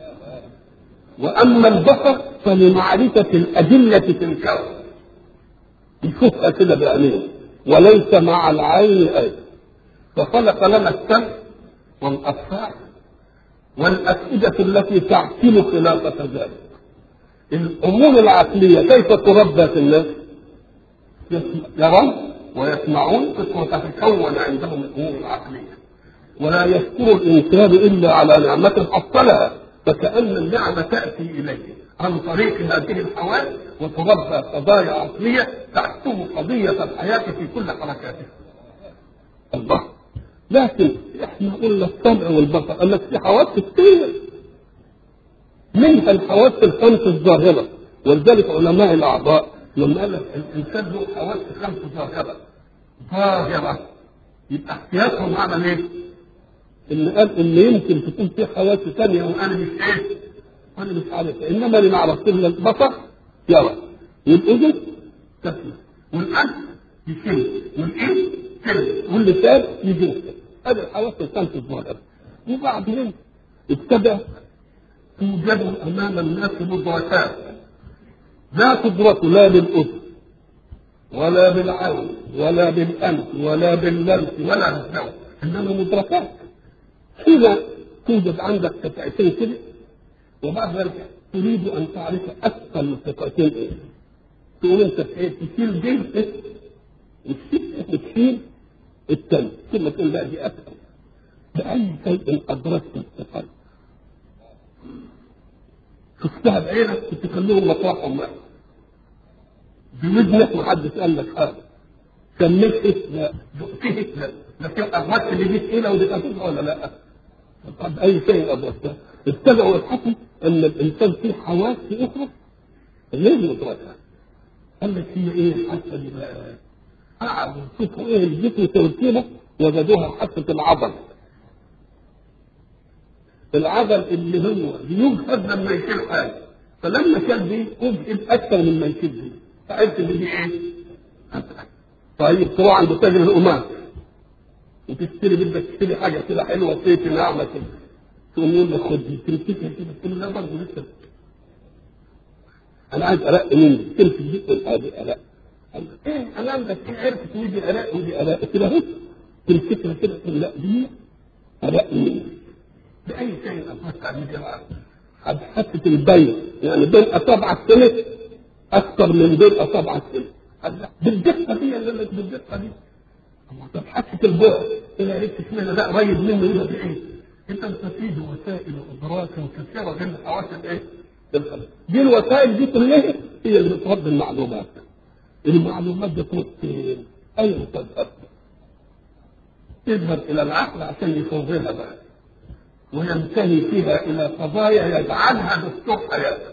واما البصر فلمعرفه الادله في الكون يشوفها كده بعينيه وليس مع العين اي فخلق لنا السمع والابصار والافئده التي تعقل خلافه ذلك الامور العقليه كيف تربى في الناس؟ يرون ويسمعون وتتكون عندهم الامور العقليه ولا يشكر الانسان الا على نعمه حصلها فكان النعمه تاتي اليه عن طريق هذه الحواس وتربى قضايا عقليه تحكم قضيه الحياه في كل حركاتها. الله لكن احنا قلنا السمع والبصر قال لك في حواس كتير منها الحواس الخمس الظاهره ولذلك علماء الاعضاء لما قال لك الانسان له حواس خمس ظاهره ظاهره يبقى احتياطهم عمل ايه؟ اللي قال اللي يمكن تكون في حواس ثانيه وانا مش ايه؟ انا مش عارف إيه. انما اللي نعرف الا البصر يرى والاذن تسمع والانف يشم والايد تلمس واللسان يجوز هذه الحواس الخمس الظاهره وبعدين ابتدأ توجد امام الناس مدركات لا تدرك لا بالاذن ولا بالعين ولا بالانف ولا باللمس ولا بالذوق انما مدركات حين توجد عندك قطعتين كده وبعد ذلك تريد ان تعرف اثقل القطعتين ايه تقول انت في ايه تشيل دي إيه؟ وتشيل وتشيل التاني ثم تقول لا دي اثقل باي شيء ادركت الثقل شفتها بعينك كنت تخليهم مطرحهم معك بودنك محدش قال لك حاجه سميت لا دقتك لا لكن أدركت اللي دي تقيله ودي خفيفه ولا لا؟ طب اي شيء ادركته ابتدأوا يبحثوا ان الانسان فيه حواس اخرى غير مدركه قال لك هي ايه الحاسه دي بقى؟ قعدوا يشوفوا ايه الجسم تركيبه وجدوها حاسه العضل العضل اللي هو بيجهد لما يشيل حاجه فلما شال دي اجهد اكثر مما يشيل دي فعرفت ان دي ايه؟ طيب تروح عند تاجر القماش وتشتري بدك تشتري حاجه كده حلوه صيفي ناعمه كده تقوم يقول لك خد دي تمسكها كده تقول له لا برضه لسه انا عايز ارق مني تمسك دي تقول ادي ارق ايه انا عندك ايه عرفت ودي ارق ودي ارق كده اهو تمسكها كده تقول لا دي ارق مني باي شيء افكر بيه بقى حتى البين يعني بين اصابع السنه اكثر من بين اصابع السنه بالدقه دي اللي لك بالدقه دي طب حتى البعد الى عرفت اشمعنى ده قريب منه يبقى بعيد انت تفيد وسائل وادراك وكثيره من الحواس الايه؟ دي الوسائل دي كلها هي اللي بترد المعلومات المعلومات دي تروح فين؟ اين تذهب؟ تذهب الى العقل عشان يصورها بقى وينتهي فيها الى قضايا يجعلها دستور حياته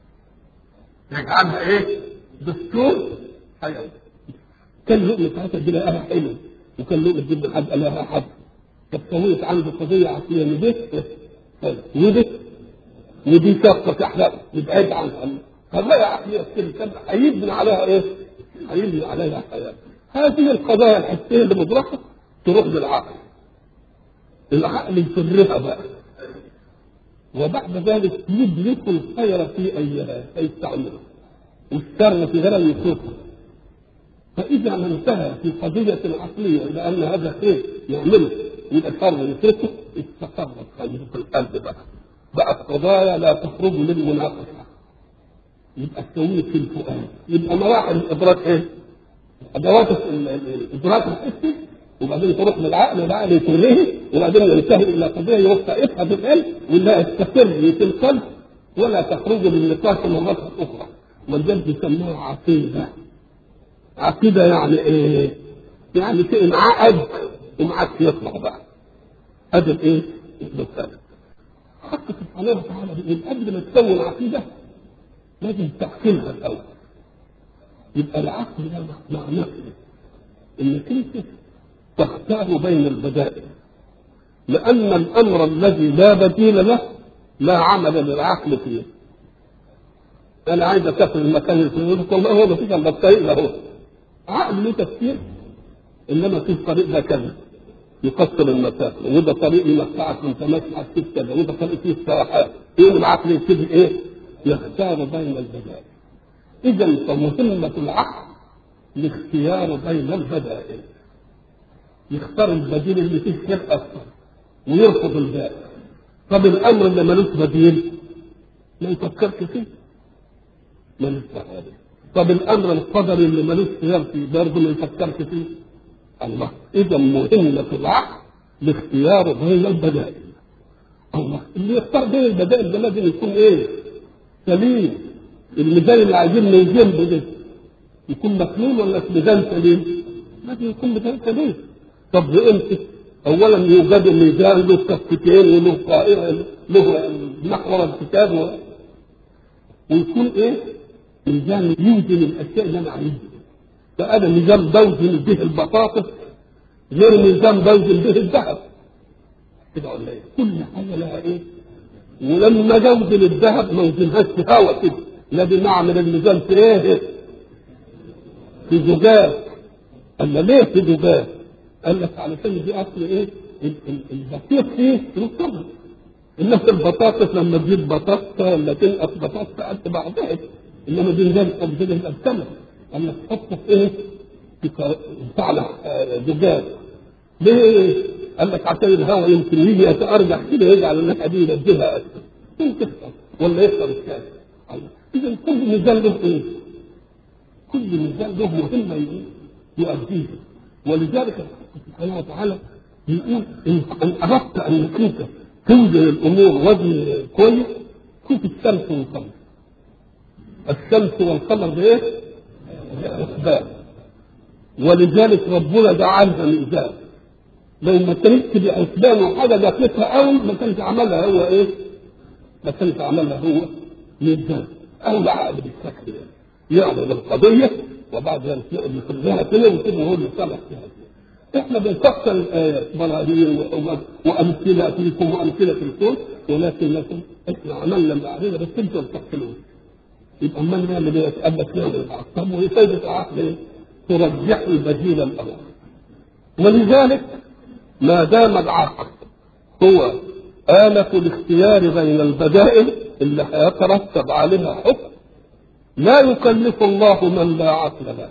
يجعلها ايه؟ دستور حياته كان لقمة حسن دي لها حلو وكان لقمة جدا حد لها حد طب سويت عنده قضية عقلية نبت نبت ودي شقة تحرق يبعد عنها قضايا عقلية كده كان هيبني عليها ايه؟ هيبني عليها حياة هذه القضايا الحسية اللي مدركة تروح للعقل العقل يفرها بقى وبعد ذلك يدرك الخير في ايها فيستعمله والشر في غيرها يتركه فاذا ما انتهى في قضيه عقليه الى ان هذا خير يعمله يبقى شر يتركه استقرت خير في القلب بقى بقت قضايا لا تخرج للمناقشه يبقى تسويه في الفؤاد يبقى مراحل الادراك ايه؟ ادوات الادراك الحسي وبعدين تروح للعقل العقل يتلغيه وبعدين ينتهي الى قضيه يوفقها بالعلم ولا يستقر في القلب ولا تخرج للنقاش مرات اخرى ولذلك بيسموها عقيده عقيده يعني ايه؟ يعني شيء انعقد ومعك يطلع بقى هذا الايه؟ المسألة حق سبحانه وتعالى من قبل ما تكون عقيده لازم تحكمها الاول يبقى العقل ده معناه انك انت تختار بين البدائل لأن الأمر الذي لا بديل له لا عمل للعقل فيه أنا عايز أسافر المكان الفلاني والله هو ما فيش إلا الطريق له عقل له تفكير إنما في الطريق ده كذا يقصر المسافة وده طريق يمتعك وأنت ماشي على السكة كذا وده طريق فيه استراحات يقوم العقل يبتدي إيه؟ يختار بين البدائل إذا فمهمة العقل الاختيار بين البدائل يختار البديل اللي فيه خير اكثر ويرفض الباقي طب الامر اللي ملوش بديل ما يفكرش فيه ملوش بديل طب الامر القدري اللي ملوش خيار فيه برضه ما يفكرش فيه الله اذا مهمه العقل الاختيار بين البدائل الله اللي يختار بين البدائل ده لازم يكون ايه؟ سليم الميزان اللي عايزين نوزن ده يكون مخلول ولا في ميزان سليم؟ لازم يكون ميزان سليم طب امتى؟ اولا يوجد ميزان له كفتين وله قائمه له محور الكتاب و... ويكون ايه؟ ميزان يوزن الاشياء اللي انا عايزها فانا ميزان بوزن به البطاطس غير ميزان بوزن به الذهب كده ولا ايه؟ كل حاجه لها ايه؟ ولما جوزن الذهب ما وزنهاش في هوا كده لا بنعمل الميزان في ايه؟ في زجاج قال ليه في زجاج؟ قال لك علشان دي اصل ايه؟ البسيط فيه مضطر انما البطاطس لما تجيب بطاطا ولا تنقص بطاطا قد بعضها انما دي نزال قبل يبقى الثمن قال لك حطه في ايه؟ في بتاع زجاج ليه؟ قال لك عشان الهواء يمكن يجي يتأرجح كده يجعل الناحية دي ينزلها أكثر يمكن تخسر ولا يخسر الثاني إذا كل ميزان له إيه؟ كل ميزان له مهمة يؤديها ولذلك سبحانه وتعالى يقول ان اردت انك انت توزن الامور وزن كويس شوف الشمس والقمر الشمس والقمر بايه؟ اسباب ولذلك ربنا جعلها ميزان لو ما كانتش باسباب وحاجه دقيقه قوي ما كانش عملها هو ايه؟ ما كانش عملها هو ميزان او العقل بالشكل ده يعرض القضيه وبعد ذلك يخرجها كده وكده هو اللي صلح فيها احنا بنفكر الايات براهين وامثله فيكم وامثله في الكون ولكن لكم احنا عملنا اللي علينا بس انتوا ما بتقتلوش يبقى امال نعمل ايه؟ قال لك نعمل العقل طب وايه فايده العقل ايه؟ ترجح البديل الاول ولذلك ما دام العقل هو آلة الاختيار بين البدائل اللي هيترتب عليها حكم لا يكلف الله من لا عقل له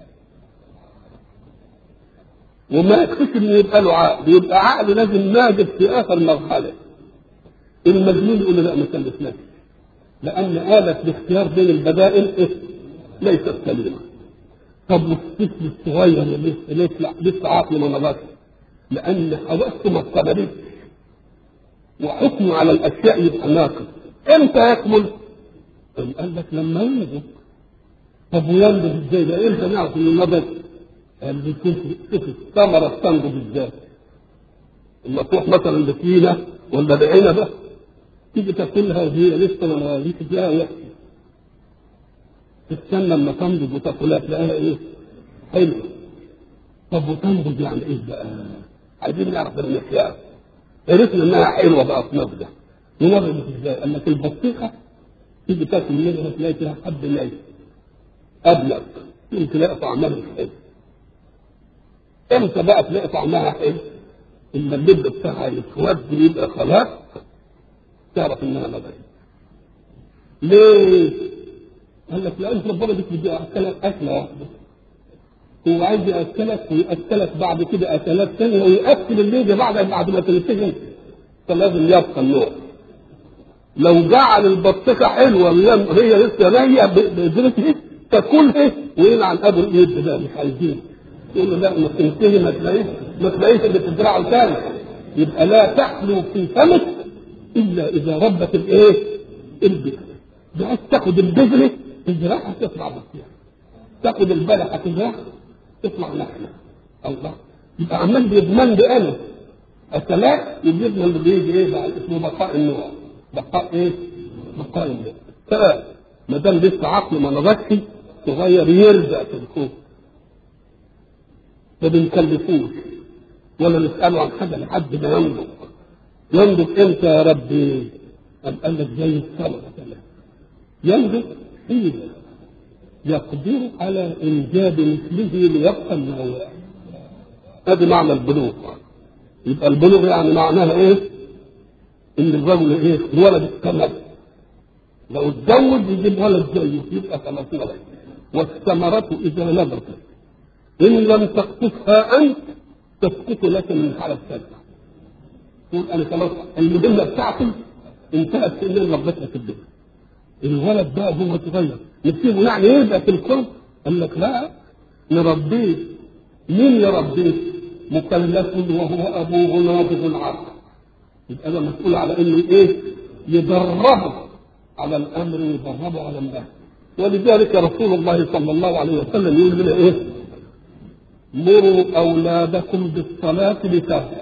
وما يكفيش انه يبقى له عقل يبقى عقل لازم ناجد في اخر مرحله المجنون يقول له لا ما كلفناش لان آلة الاختيار بين البدائل إيه؟ ليست سليمه طب والطفل الصغير اللي لسه لسه عقله ما نضجش لان حواسه ما اقتبلتش وحكمه على الاشياء يبقى ناقص امتى يكمل؟ قال لك لما ينضج طب وينضج ازاي ده امتى نعرف انه نضج؟ قال لي شوف الثمره تنضج ازاي؟ لما تروح مثلا لتينه ولا لعنبه تيجي تاكلها وهي لسه ما ليش فيها يحكي تستنى لما تنضج وتاكلها تلاقيها ايه؟ حلوه طب وتنضج يعني ايه بقى؟ عايزين نعرف المقياس عرفنا انها حلوه بقى في نضجه نمرض ازاي؟ قال لك البطيخه تيجي تاكل منها تلاقي فيها حب نايم ابلغ يمكن تلاقي طعمها مش حلو امتى بقى تلاقي طعمها حلو؟ اما اللب بتاعها يسود يبقى خلاص تعرف انها نضجت ليه؟ قال لك لان ربنا بيك بدي اكلك اكله واحده هو عايز ياكلك وياكلك بعد كده اكلات ثانيه وياكل اللي بعد بعد ما تنتهي فلازم يبقى النوع لو جعل البطيخه حلوه هي لسه نيه بذرتها تاكلها ويلعن ابو الايد ده مش عايزين يقول له لا ما تنتهي ما تلاقيش ما تلاقيش اللي تزرعه ثاني يبقى لا تحلو في فمك الا اذا ربت الايه؟ البذره بحيث تاخد البذره تزرعها تطلع بطيخه تاخد البلحه تزرعها تطلع نخله الله يبقى عمال بيضمن لي انا اكلات يضمن اللي بيجي ايه بقى اسمه بقاء النوع بقاء ايه؟ بقاء النوع فما دام لسه عقله ما نضجش صغير يرزق في الخوف ما بنكلفوش ولا نساله عن حاجه لحد ما ينضج ينضج امتى يا ربي؟ قام قال لك زي الثمره كمان ينضج حين يقدر على انجاب مثله ليبقى النواه هذا معنى البلوغ يبقى البلوغ يعني معناها ايه؟ ان الرجل ايه؟ الولد اكتمل لو اتزوج يجيب ولد زيه يبقى خلاص ولد والثمرة إذا نضجت إن لم تقطفها أنت تسقط لك من على السجن تقول أنا خلاص المدلة بتاعتي انتهت في إن ربتها في الدنيا الولد بقى هو صغير نسيبه يعني يبقى في القرب قال لك لا نربيه مين يربيه؟ مكلف وهو ابوه ناضج العقل يبقى انا مسؤول على انه ايه؟ يدربه على الامر ويدربه على النهي ولذلك رسول الله صلى الله عليه وسلم يقول لنا ايه؟ مروا اولادكم بالصلاه لتهدأ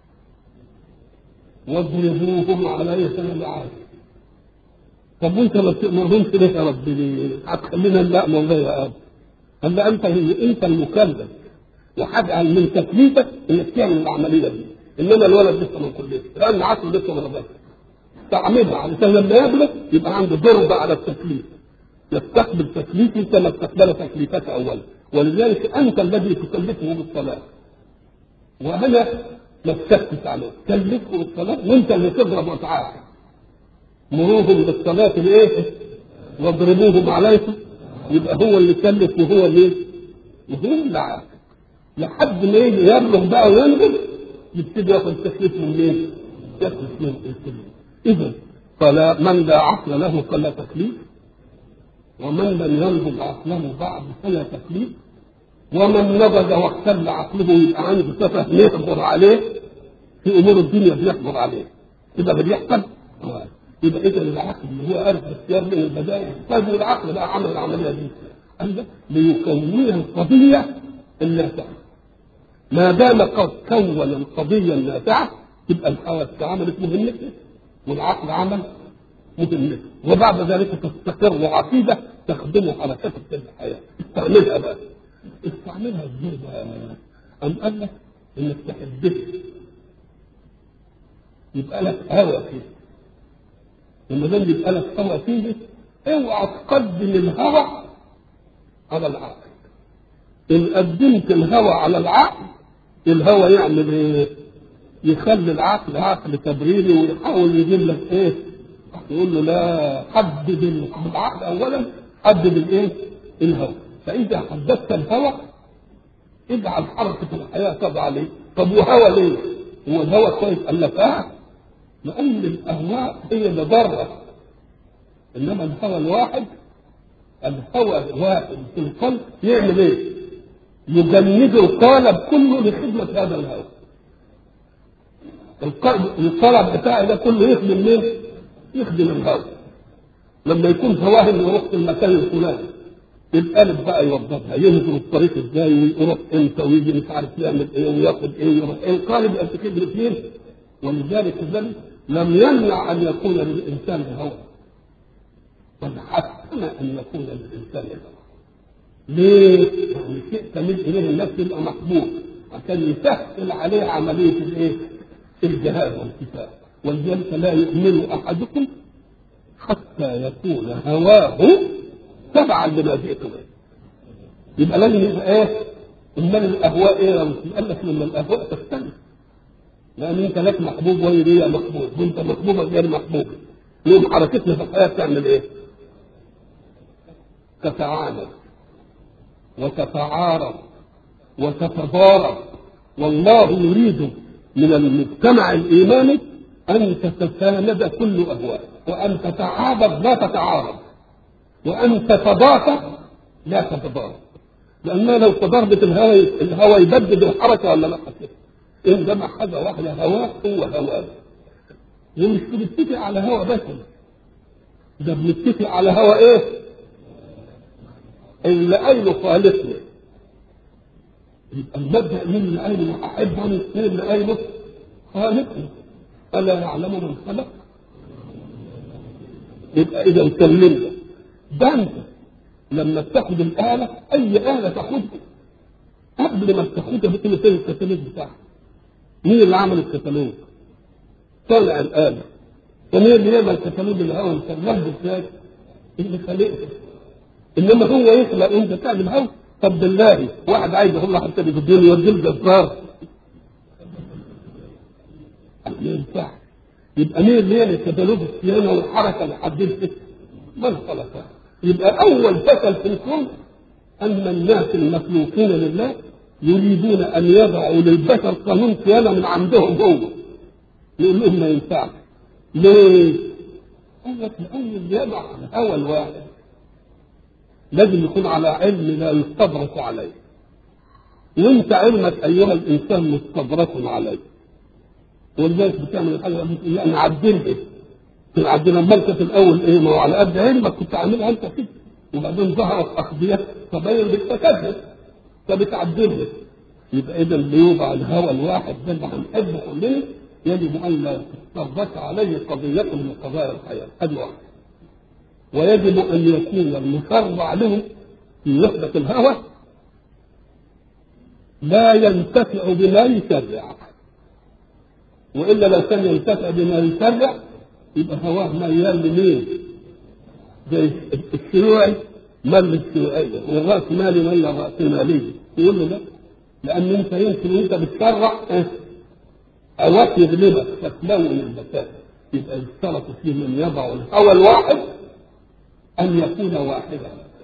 واضربوهم عليها لعاده طب وانت ما بتأمرهمش ليه يا رب ليه؟ هتخلينا نأمر ليه يا اب؟ قال له انت انت المكلف وحاجة من تكليفك انك تعمل العملية دي انما الولد لسه ما كلفش لان عقله لسه ما نضجش تعملها علشان لما يبلغ يبقى عنده ضربة على التكليف يستقبل تكليفي كما استقبل تكليفك اولا ولذلك انت الذي تكلفه بالصلاة وانا ما تسكت عليه كلفه بالصلاة وانت اللي تضرب وتعاقب مروهم بالصلاة الايه؟ واضربوهم عليكم يبقى هو اللي كلف وهو اللي وهو اللي عاقب لحد ما يجي يبلغ بقى وينزل يبتدي ياخد تكليف من مين؟ ياخد من التكليف اذا فلا من لا عقل له فلا تكليف ومن لم ينضج عقله بعد فلا تكليف ومن نضج واختل عقله يبقى عنده سفه نحضر عليه في امور الدنيا بنحضر عليه يبقى ده بيحصل يبقى اذا العقل اللي هو عارف اختيار من البدائل طيب والعقل بقى عمل العمليه دي قال لك ليكونها القضيه النافعه ما دام قد كون القضيه النافعه تبقى الحواس عملت مهمتها والعقل عمل مهمته وبعد ذلك تستقر عقيده تخدم حركتك في الحياه استعملها بقى استعملها ازاي بقى؟ أم قال لك انك تحبها يبقى لك هوى فيه لما دام يبقى لك هوى فيه اوعى تقدم الهوى على العقل ان قدمت الهوى على العقل الهوى يعمل ايه؟ يخلي العقل عقل تبريري ويحاول يجيب لك ايه؟ يقول له لا حدد بالعقل اولا حدد الايه؟ الهوى فاذا حددت الهوى اجعل حركه الحياه تبع عليه طب وهوى ليه؟ هو الهوى كويس قال لك اه لان الاهواء هي اللي ضاره انما الهوى الواحد الهوى الواحد في القلب يعمل ايه؟ يجند القالب كله لخدمه هذا الهوى الطلب بتاعي ده كله يخدم مين؟ يخدم الهوى لما يكون هواه انه يروح في المكان الفلاني القلب بقى يوضبها ينزل الطريق ازاي ويروح امتى ويجي مش عارف يعمل ايه وياخد ايه ويروح ايه القالب يبقى في خدمه مين؟ ولذلك ذلك لم يمنع ان يكون للانسان هوى بل حسن ان يكون للانسان هوى ليه؟ يعني شيء تميل اليه النفس يبقى محبوب عشان يسهل عليه عمليه الايه؟ الجهاد والكفاح ولذلك لا يؤمن احدكم حتى يكون هواه تبعا لما جئت به يبقى لازم يبقى ايه؟ امال الاهواء ايه يا مسلم؟ قال لك لما الاهواء تختلف لان انت لك محبوب وهي ليا محبوب وانت محبوبه غير محبوبه يوم حركتنا في الحياه تعمل ايه؟ تتعامل وتتعارض وتتضارب والله يريد من المجتمع الايماني ان تتساند كل اهواء وان تتعاضد لا تتعارض وان تتضافر لا تتضارب لانها لو تضاربت الهوى الهوى يبدد الحركه ولا لا ان جمع حاجه واحده هواه هو هواه ومش بنتفق على هوى بس ده بنتفق على هوى ايه؟ اللي قايله خالقنا يبقى المبدا مين اللي قايله احبه مين اللي قايله خالقنا الا يعلم من خلق يبقى اذا كلمنا ده انت لما بتاخد الاله اي اله تاخدها قبل ما تاخدها بتقول فين الكتالوج بتاعها مين اللي عمل الكتالوج؟ طلع الاله ومين اللي يعمل الكتالوج اللي هو مسلم ازاي؟ اللي خلقها انما هو يخلق وانت تعمل هوا طب بالله واحد عايز يقول له حتى في الدنيا يوديه الجزار ما ينفعش يبقى مين اللي يعمل كتالوج الصيانه والحركه اللي حددها من خلقها يبقى اول فشل في الكون ان الناس المخلوقين لله يريدون ان يضعوا للبشر قانون صيانه من عندهم هو يقول لهم ما ينفعش ليه؟ قال لك لان اللي يضع الهوى الواحد لازم يكون على علم لا يستدرك عليه وانت علمك ايها الانسان مستدرك عليه ولذلك بتعمل حاجه يعني نعدلها نعدلها امال كانت الاول ايه ما هو على قد علمك كنت عاملها انت كده وبعدين ظهرت اقضيه تبين بالتكذب فبتعدلها يبقى اذا ليوضع الهوى الواحد ده اللي هنحبه كلنا يجب ان لا تستدرك عليه قضيه من قضايا الحياه هذه واحده ويجب ان يكون المشرع له في وحده الهوى لا ينتفع بما يشرع والا لو كان ينتفع بما يشرع يبقى هواه ميال لمين؟ زي الشيوعي مال للشيوعيه والراس مالي مال للراسماليه يقول له لا لان انت يمكن انت بتشرع هواك يغلبك فتلون المسائل يبقى يشترط فيه من يضع الهوى الواحد أن يكون واحدا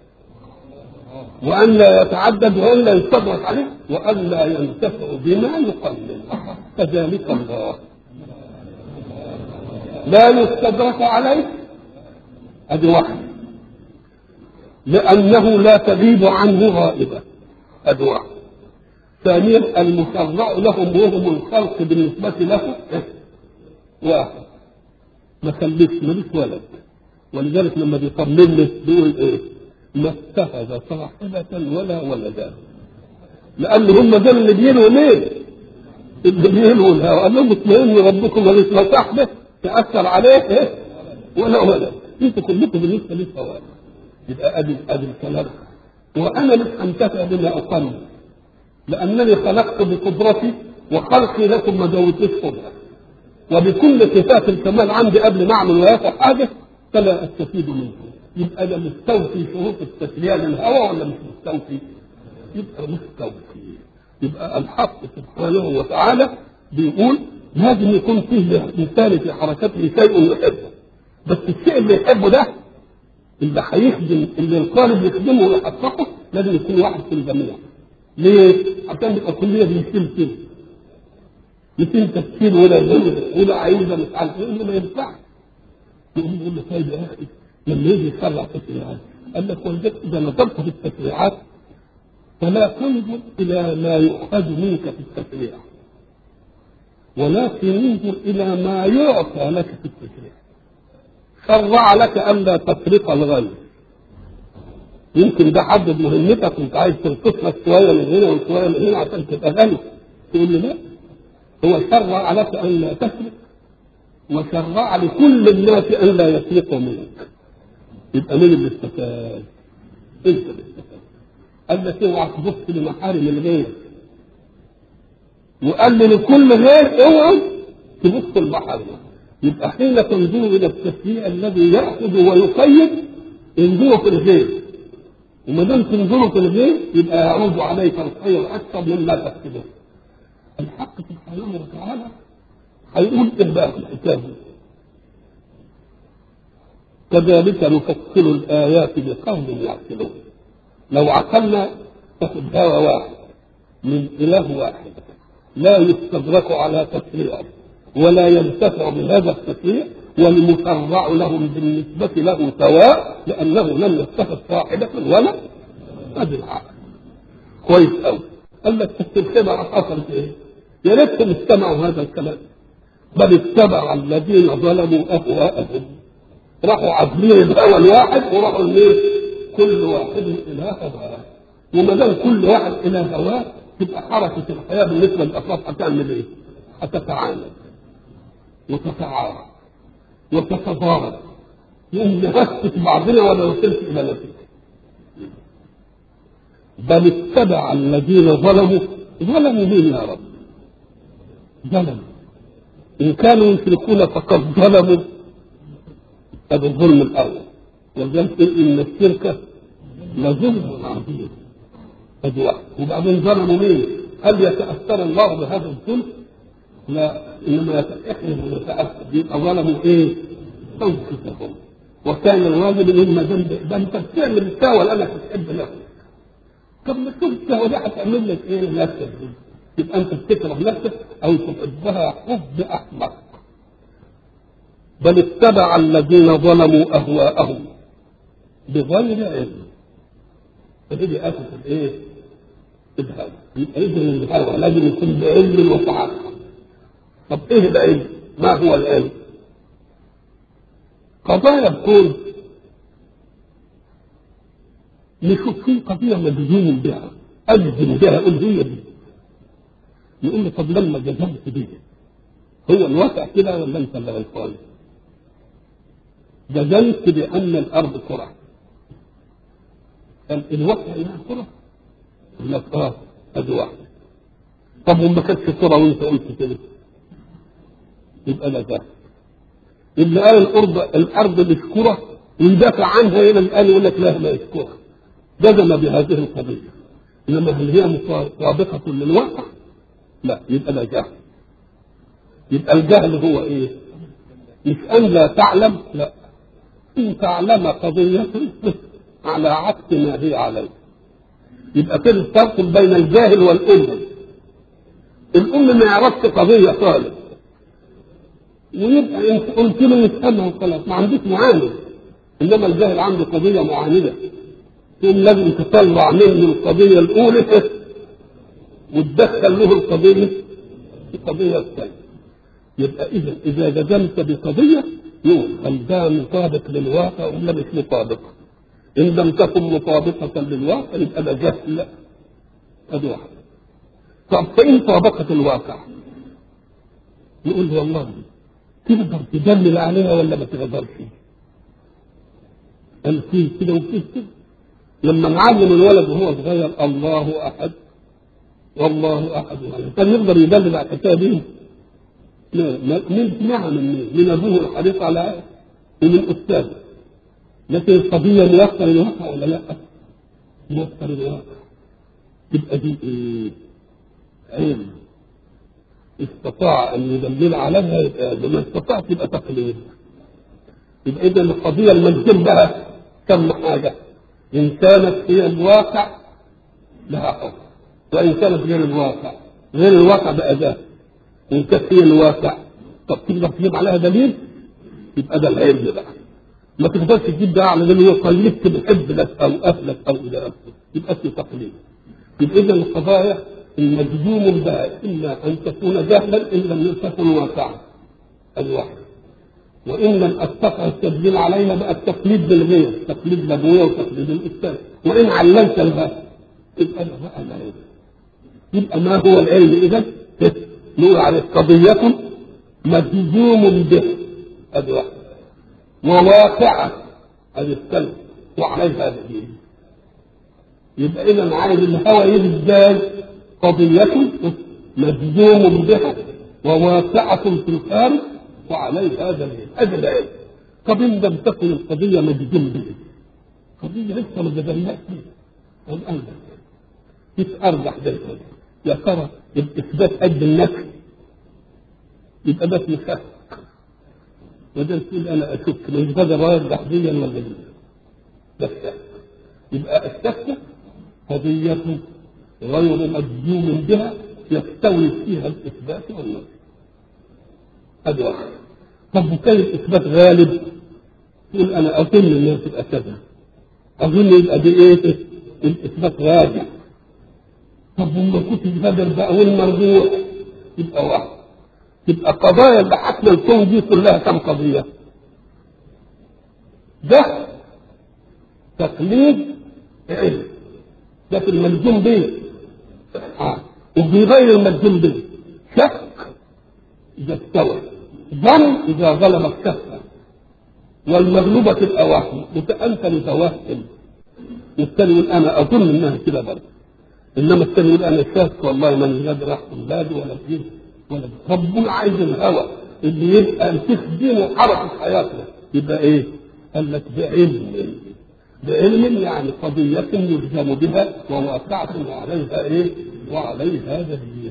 وأن لا يتعدد وأن لا يستدرك عليه وأن لا ينتفع بما يقلل كذلك الله لا يستدرك عليه هذه واحدة لأنه لا تغيب عنه غائبة هذه واحدة ثانيا المشرع لهم وهم الخلق بالنسبة له واحد ما خلفش ملوش ولد ولذلك لما بيطمن له بيقول ايه؟ ما اتخذ صاحبة ولا ولدا لأن هم دول اللي بينوا ليه؟ اللي بينوا الهوى قال لهم اطمئنوا ربكم وليس لا صاحبه تأثر عليه ايه؟ ولا ولد انتوا كلكم بالنسبة للهوى يبقى ادي ادي الكلام وانا مش انتفع بما اقل لانني خلقت بقدرتي وخلقي لكم ما زودتش قدره وبكل صفات الكمال عندي قبل ما اعمل وياك حاجه فلا استفيد منكم يبقى انا مستوفي شروط التسليه للهوى ولا مش مستوفي؟ يبقى مستوفي يبقى الحق سبحانه وتعالى بيقول لازم يكون فيه للإنسان في حركته شيء يحبه بس الشيء اللي يحبه ده اللي هيخدم اللي القالب يخدمه ويحققه لازم يكون واحد في الجميع ليه؟ عشان يبقى كلية بنشيل كده يتم تفكير ولا ولا عايزه مش عارف ايه ما ينفعش يقوم يقول له طيب يا اخي لما يجي يشرع تشريعات قال لك ولذلك اذا نظرت في التشريعات فلا تنظر الى ما يؤخذ منك في التشريع ولكن انظر الى ما يعطى لك في التشريع شرع لك الا تسرق الغير يمكن ده حدد مهمتك وانت عايز تنقص لك شويه من هنا وشويه من هنا عشان تبقى غني تقول لي لا هو شرع لك ان لا تسرق وشرع لكل الناس ان لا يسرقوا منك يبقى مين اللي استفاد؟ انت اللي استفاد قال لك اوعى تبص لمحارم الغير وقال لي لكل غير اوعى تبص لمحارمه يبقى حين تنظروا الى التشريع الذي ياخذ ويقيد انظروا في الغير وما دام تنظروا في الغير يبقى يعود عليك الخير اكثر مما تكسبه الحق سبحانه وتعالى هيقول ايه بقى في الحكايه كذلك نفصل الايات لقوم يعقلون لو عقلنا تاخد هوى واحد من اله واحد لا يستدرك على تشريعه ولا ينتفع بهذا التشريع والمشرع لهم بالنسبة له سواء لأنه لم يتخذ صاحبة ولا هذه العقل كويس أوي قال لك السمع حصلت إيه؟ يا ريتهم استمعوا هذا الكلام بل اتبع الذين ظلموا أهواءهم راحوا عازلين الهوى الواحد وراحوا لمين؟ كل واحد إلى هواه وما دام كل واحد إلى هواه تبقى حركة الحياة بالنسبة للأفراد هتعمل إيه؟ هتتعاند وتتعارض وتتضارب يوم نهتك بعضنا ولا وصلت إلى نتيجة بل اتبع الذين ظلموا ظلموا مين يا رب؟ ظلموا إن كانوا يشركون فقد ظلموا هذا الظلم الأول ولذلك إن الشرك لظلم عظيم هذه واحد وبعدين ظلموا مين؟ هل يتأثر الله بهذا الظلم؟ لا إنما إحنا نتأثر يبقى ظلموا إيه؟ أنفسهم وكان الواجب إما ذنب ده أنت بتعمل الشهوة لأنك بتحب نفسك طب ما تشوف الشهوة دي هتعمل لك إيه لنفسك يبقى أنت بتكره نفسك أو تحبها حب أحمق بل اتبع الذين ظلموا أهواءهم بغير علم فدي آفة الإيه؟ الهوى يبقى إذن الهوى لازم يكون بعلم وتعقل طب إيه العلم؟ ما هو العلم؟ قضايا الكون نشوف في قضية مجزوم بها أجزم بها أقول هي دي يقول لي طب لما جزمت بيه هو الواقع كده ولا أنت اللي غلطان؟ جزمت بأن الأرض كرة قال الواقع إنها كرة؟ يقول لك آه أدي واحدة طب وما كانتش كرة وأنت قلت كده يبقى لا ده اللي قال الارض الارض مش كره ويدافع عنها هنا الان يقول لك لا ما هي كره جزم بهذه القضيه انما هل هي مطابقه للواقع؟ لا يبقى لا جهل يبقى الجهل هو ايه؟ مش ان لا تعلم لا ان تعلم قضيه على عكس ما هي عليه يبقى كده الفرق بين الجاهل والام الام ما يعرفش قضيه خالص ويبقى انت قلت له يفهمها وخلاص ما عندوش معاند انما الجاهل عنده قضيه معانده ثم لازم تطلع منه القضيه الاولى وتدخل له القضيه القضيه الثانيه يبقى اذا اذا جزمت بقضيه يقول هل ده مطابق للواقع ولا مش مطابق؟ ان لم تكن مطابقه للواقع يبقى ده جهل لا ادي واحد طب فان طابقت الواقع يقول والله تقدر تدلل عليها ولا ما تقدرش؟ قال فيه كده وفيه كده لما نعلم الولد وهو صغير الله احد والله احد يعني كان يقدر يدلل على الحكايه دي من سمعها من مين؟ من ابوه الحديث على ومن استاذه لكن القضيه ميسر الواقع ولا لا؟ ميسر الواقع تبقى دي ايه؟ علم استطاع ان يدلل عليها يبقى ما استطاع تبقى تقليد يبقى اذا القضيه المجزوم بها كم حاجه ان كانت هي الواقع لها حكم وان كانت غير الواقع غير الواقع باداه ان كانت هي الواقع طب تقدر تجيب عليها دليل يبقى ده العلم بقى ما تقدرش تجيب ده على دليل قلدت بحب لك او اهلك او الى اخره يبقى اسمه تقليد يبقى اذا القضايا المجزوم بها اما ان تكون جهلا ان لم تكن واقعا الواحد وان لم استطع التدليل عليها بقى التقليد بالغير تقليد الابويه وتقليد الاستاذ وان علمت البس يبقى ده بقى العلم يبقى ما هو العلم اذا نقول عليه قضيه مجزوم به ادي واحد وواقعه ادي الثالث وعليها دليل يبقى اذا عايز الهوى يجي ازاي قضية مجزوم بها وواقعة في الخارج وعليها دليل هذا العلم طب ان لم تكن القضية مجزوم بها قضية لسه ما بدلناش فيها الآن يتأرجح ده يا ترى الإثبات قد النفي يبقى ده في شك وده تقول أنا أشك من بدل راجح ديا ولا دي ده الشك يبقى الشك قضية غير مجزوم بها يستوي فيها الإثبات والنفي هذا واحد طب وكان الإثبات غالب تقول أنا أظن إنها تبقى كذا أظن يبقى دي إيه الإثبات راجع طب وما كنت بدل بقى والمرجوع يبقى واحد يبقى قضايا اللي حكم الكون دي كلها كم قضية ده تقليد علم ده في الملزوم به آه. وفي غير الملزوم به شك إذا استوى ظن إذا غلب الكفة والمغلوبة تبقى وهم أنت متوهم والثاني يقول أنا أظن إنها كده برضه إنما الثاني يقول أنا شاك والله من قادر أحكم بلادي ولا فيه ولا ربنا عايز الهوى اللي يبقى تخدمه حركة حياتنا يبقى إيه؟ قال لك بعلم بعلم يعني قضية يلزم بها وواقعة وعليها ايه؟ وعليها دليل.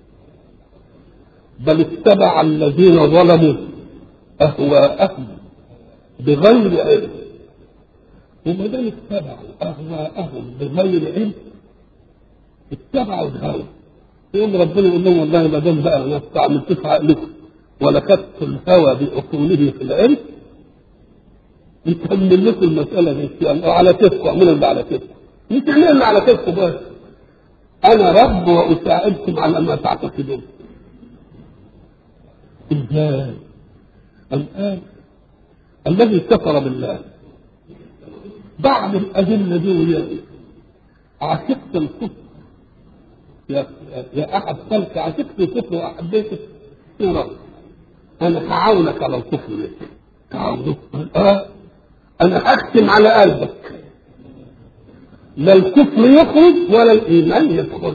بل اتبع الذين ظلموا أهواءهم بغير علم. وما دام اتبعوا أهواءهم بغير علم اتبعوا الهوى. يقوم ربنا يقول لهم والله ما دام بقى انا استعملت عقلكم ولكت الهوى بعقوله في العلم يكمل لكم المسألة دي يعني على كتفكم اعملوا اللي على كتفكم مش تعملوا اللي على كتفكم بس أنا رب وأساعدكم على ما تعتقدون إزاي؟ الآن الذي كفر بالله بعد الأدلة دي وهي عشقت الكفر يا يا أحد خلق عشقت الكفر وأحبيته يا رب أنا هعاونك على الكفر ده تعاونك آه انا اختم على قلبك لا الكفر يخرج ولا الايمان يدخل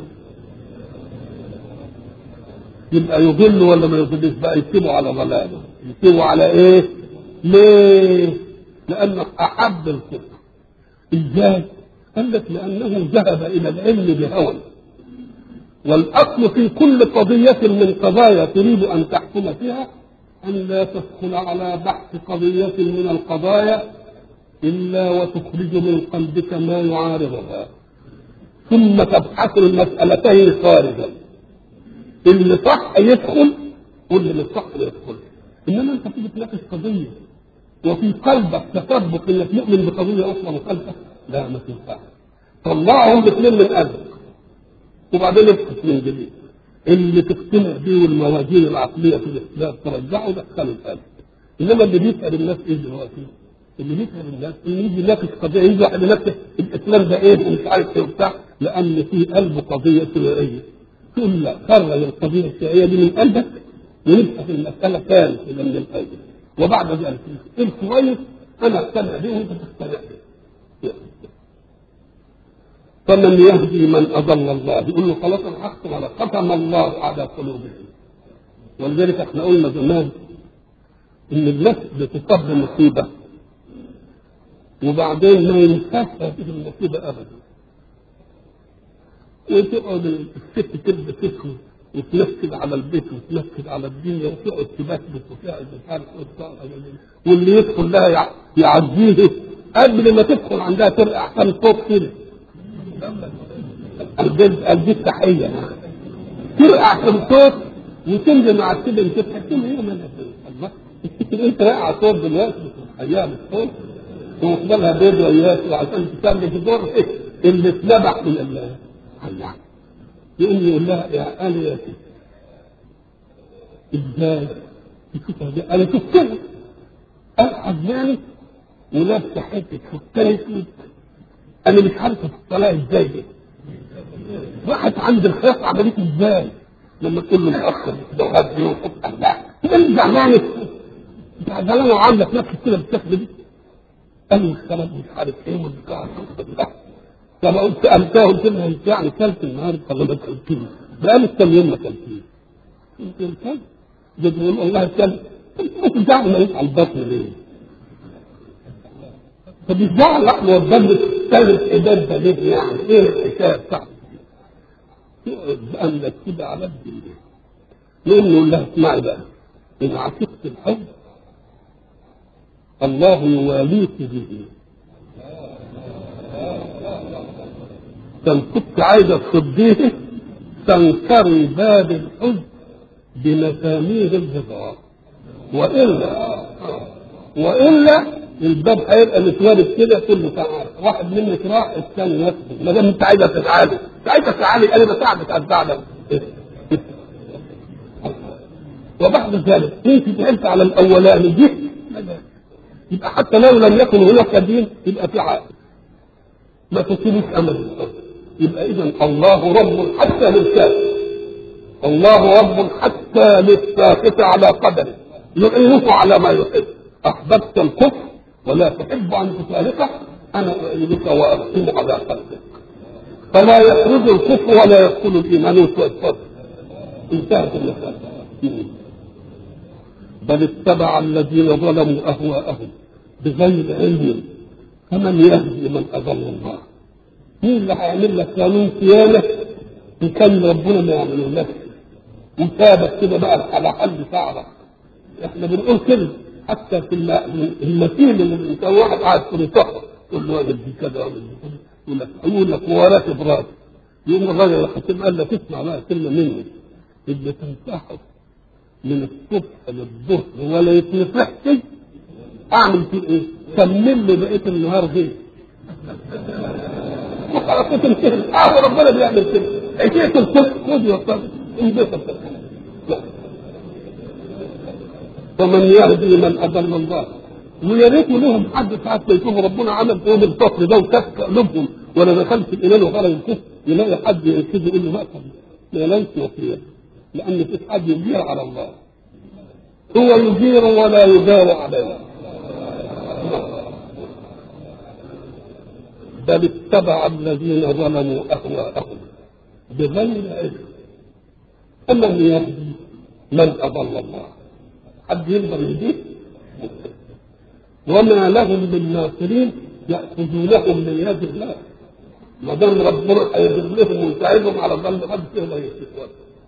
يبقى يضل ولا ما يضلش بقى يكتبوا على ضلاله يكتبوا على ايه ليه لانه احب الكفر ازاي قال لك لانه ذهب الى العلم بهوى والاصل في كل قضيه من قضايا تريد ان تحكم فيها ان لا تدخل على بحث قضيه من القضايا إلا وتخرج من قلبك ما يعارضها ثم تبحث المسألتين خارجا اللي صح يدخل واللي مش صح لا يدخل إنما أنت تيجي تناقش قضية وفي قلبك تسبق إنك تؤمن بقضية أخرى مخالفة لا ما تنفعش طلعهم الاثنين من قلبك وبعدين ابحث من جديد اللي تقتنع به والموازين العقلية في الإسلام ترجعه دخله القلب إنما اللي بيسأل الناس إيه دلوقتي؟ اللي بيفهم الناس اللي يجي يناقش قضيه يجي واحد يناقش الاسلام ده ايه ومش عارف ايه وبتاع لان في قلبه قضيه شيوعيه تقول لا خرج القضيه الشيوعيه دي من قلبك ونبحث المساله كانت الى من القلب وبعد ذلك ايه كويس انا اقتنع به وانت تقتنع به فمن يهدي من اضل الله يقول له خلاص انا هختم على ختم الله على قلوبهم ولذلك احنا قلنا زمان ان الناس بتصاب بمصيبه وبعدين ما ينساش هذه المصيبة أبدا وتقعد الست تبدا تسكن وتنكد على البيت وتنكد على الدنيا وتقعد تبكبك وتقعد مش عارف ايه واللي يدخل لها يع- يعزيه قبل ما تدخل عندها ترقع كم صوت كده البيت البيت تحيه ترقع كم صوت وتنزل مع السلم تضحك تقول ايه مالك الله تفتكر انت راقع صوت دلوقتي ايام الصوت ومقبلها بيض وياك وعشان تسلم في دور ايه اللي اتنبح من الله الله يقوم يقول لها يا انا يا ست ازاي؟ تشوفها دي انا شفتها العب يعني ولابسه حته فستان اسود انا مش عارفه الصلاه ازاي دي راحت عند الخياط عملت ازاي؟ لما تقول له متاخر ده وهدي وحط الله انت زعلان انت زعلان وعامله نفسك كده بالشكل دي قال له السلام مش عارف ايه والبتاع فما قلت امتاه قلت لها انت يعني كلت النهارده ولا ما كلتيش؟ بقالك كام يوم ما كلتيش؟ قلت له كلت ده بيقول والله كلت انت بتزعل ما على البطن ليه؟ فبيزعل لحم والدم ثالث حداد ده ليه يعني؟ ايه الحكايه بتاعته؟ تقعد بأملك كده على الدنيا نقوم نقول لها اسمعي بقى إن عشقت الحب الله يواليك به كان كنت عايزة تصديه تنكري باب الحب بمسامير الهضاب وإلا وإلا الباب هيبقى متوارد كده كله تعالى واحد منك راح الثاني ياخده ما دام انت عايزه تتعالي انت عايزه تتعالي انا بساعدك اتبعنا وبعد ذلك انت تعبت على الاولاني دي يبقى حتى لو لم يكن هناك دين يبقى في عقل ما تصيبش امل يبقى اذا الله رب حتى للكافر الله رب حتى للساقط على قدره يعينه على ما يحب احببت الكفر ولا تحب ان تفارقه انا اعينك واختم على قلبك فلا يخرج الكفر ولا يدخل الايمان والصدق انتهت المساله بل اتبع الذين ظلموا اهواءهم بغير علم فمن يهدي من اضل الله مين اللي هيعمل لك قانون صيانه ان كان ربنا ما يعمله لك وسابك كده بقى على حد شعرك احنا بنقول كده حتى في المثيل اللي الانسان واحد قاعد في شهر تقول له اعمل دي كذا اعمل دي كذا يقول لك يقول لك هو راكب راسي يقوم الراجل الخطيب قال لك اسمع بقى كلمه مني اللي تنسحب من الصبح للظهر ولا يتنفحش اعمل فيه ايه؟ كمل لي بقيه النهار دي وخلاص تنتهي اه ربنا بيعمل كده عشيت الصبح خد يا صاحبي انبسط ومن يهدي من اضل الله ويا ريت لهم حد ساعات ما يشوفوا ربنا عمل فيهم الفصل ده وكف قلوبهم ولا دخلت الايمان وخرج الكفر يلاقي حد ينكذب يقول له بقى ما ليس وصيه لان في حد يجير على الله هو يجير ولا يجار عليه بل اتبع الذين ظلموا اهواءهم بغير علم فمن يهدي من اضل الله حد يقدر يهديه وما لهم من ناصرين ياخذونهم من يد الله ما دام ربنا هيذلهم ويساعدهم على ظل حد يقدر يستقبل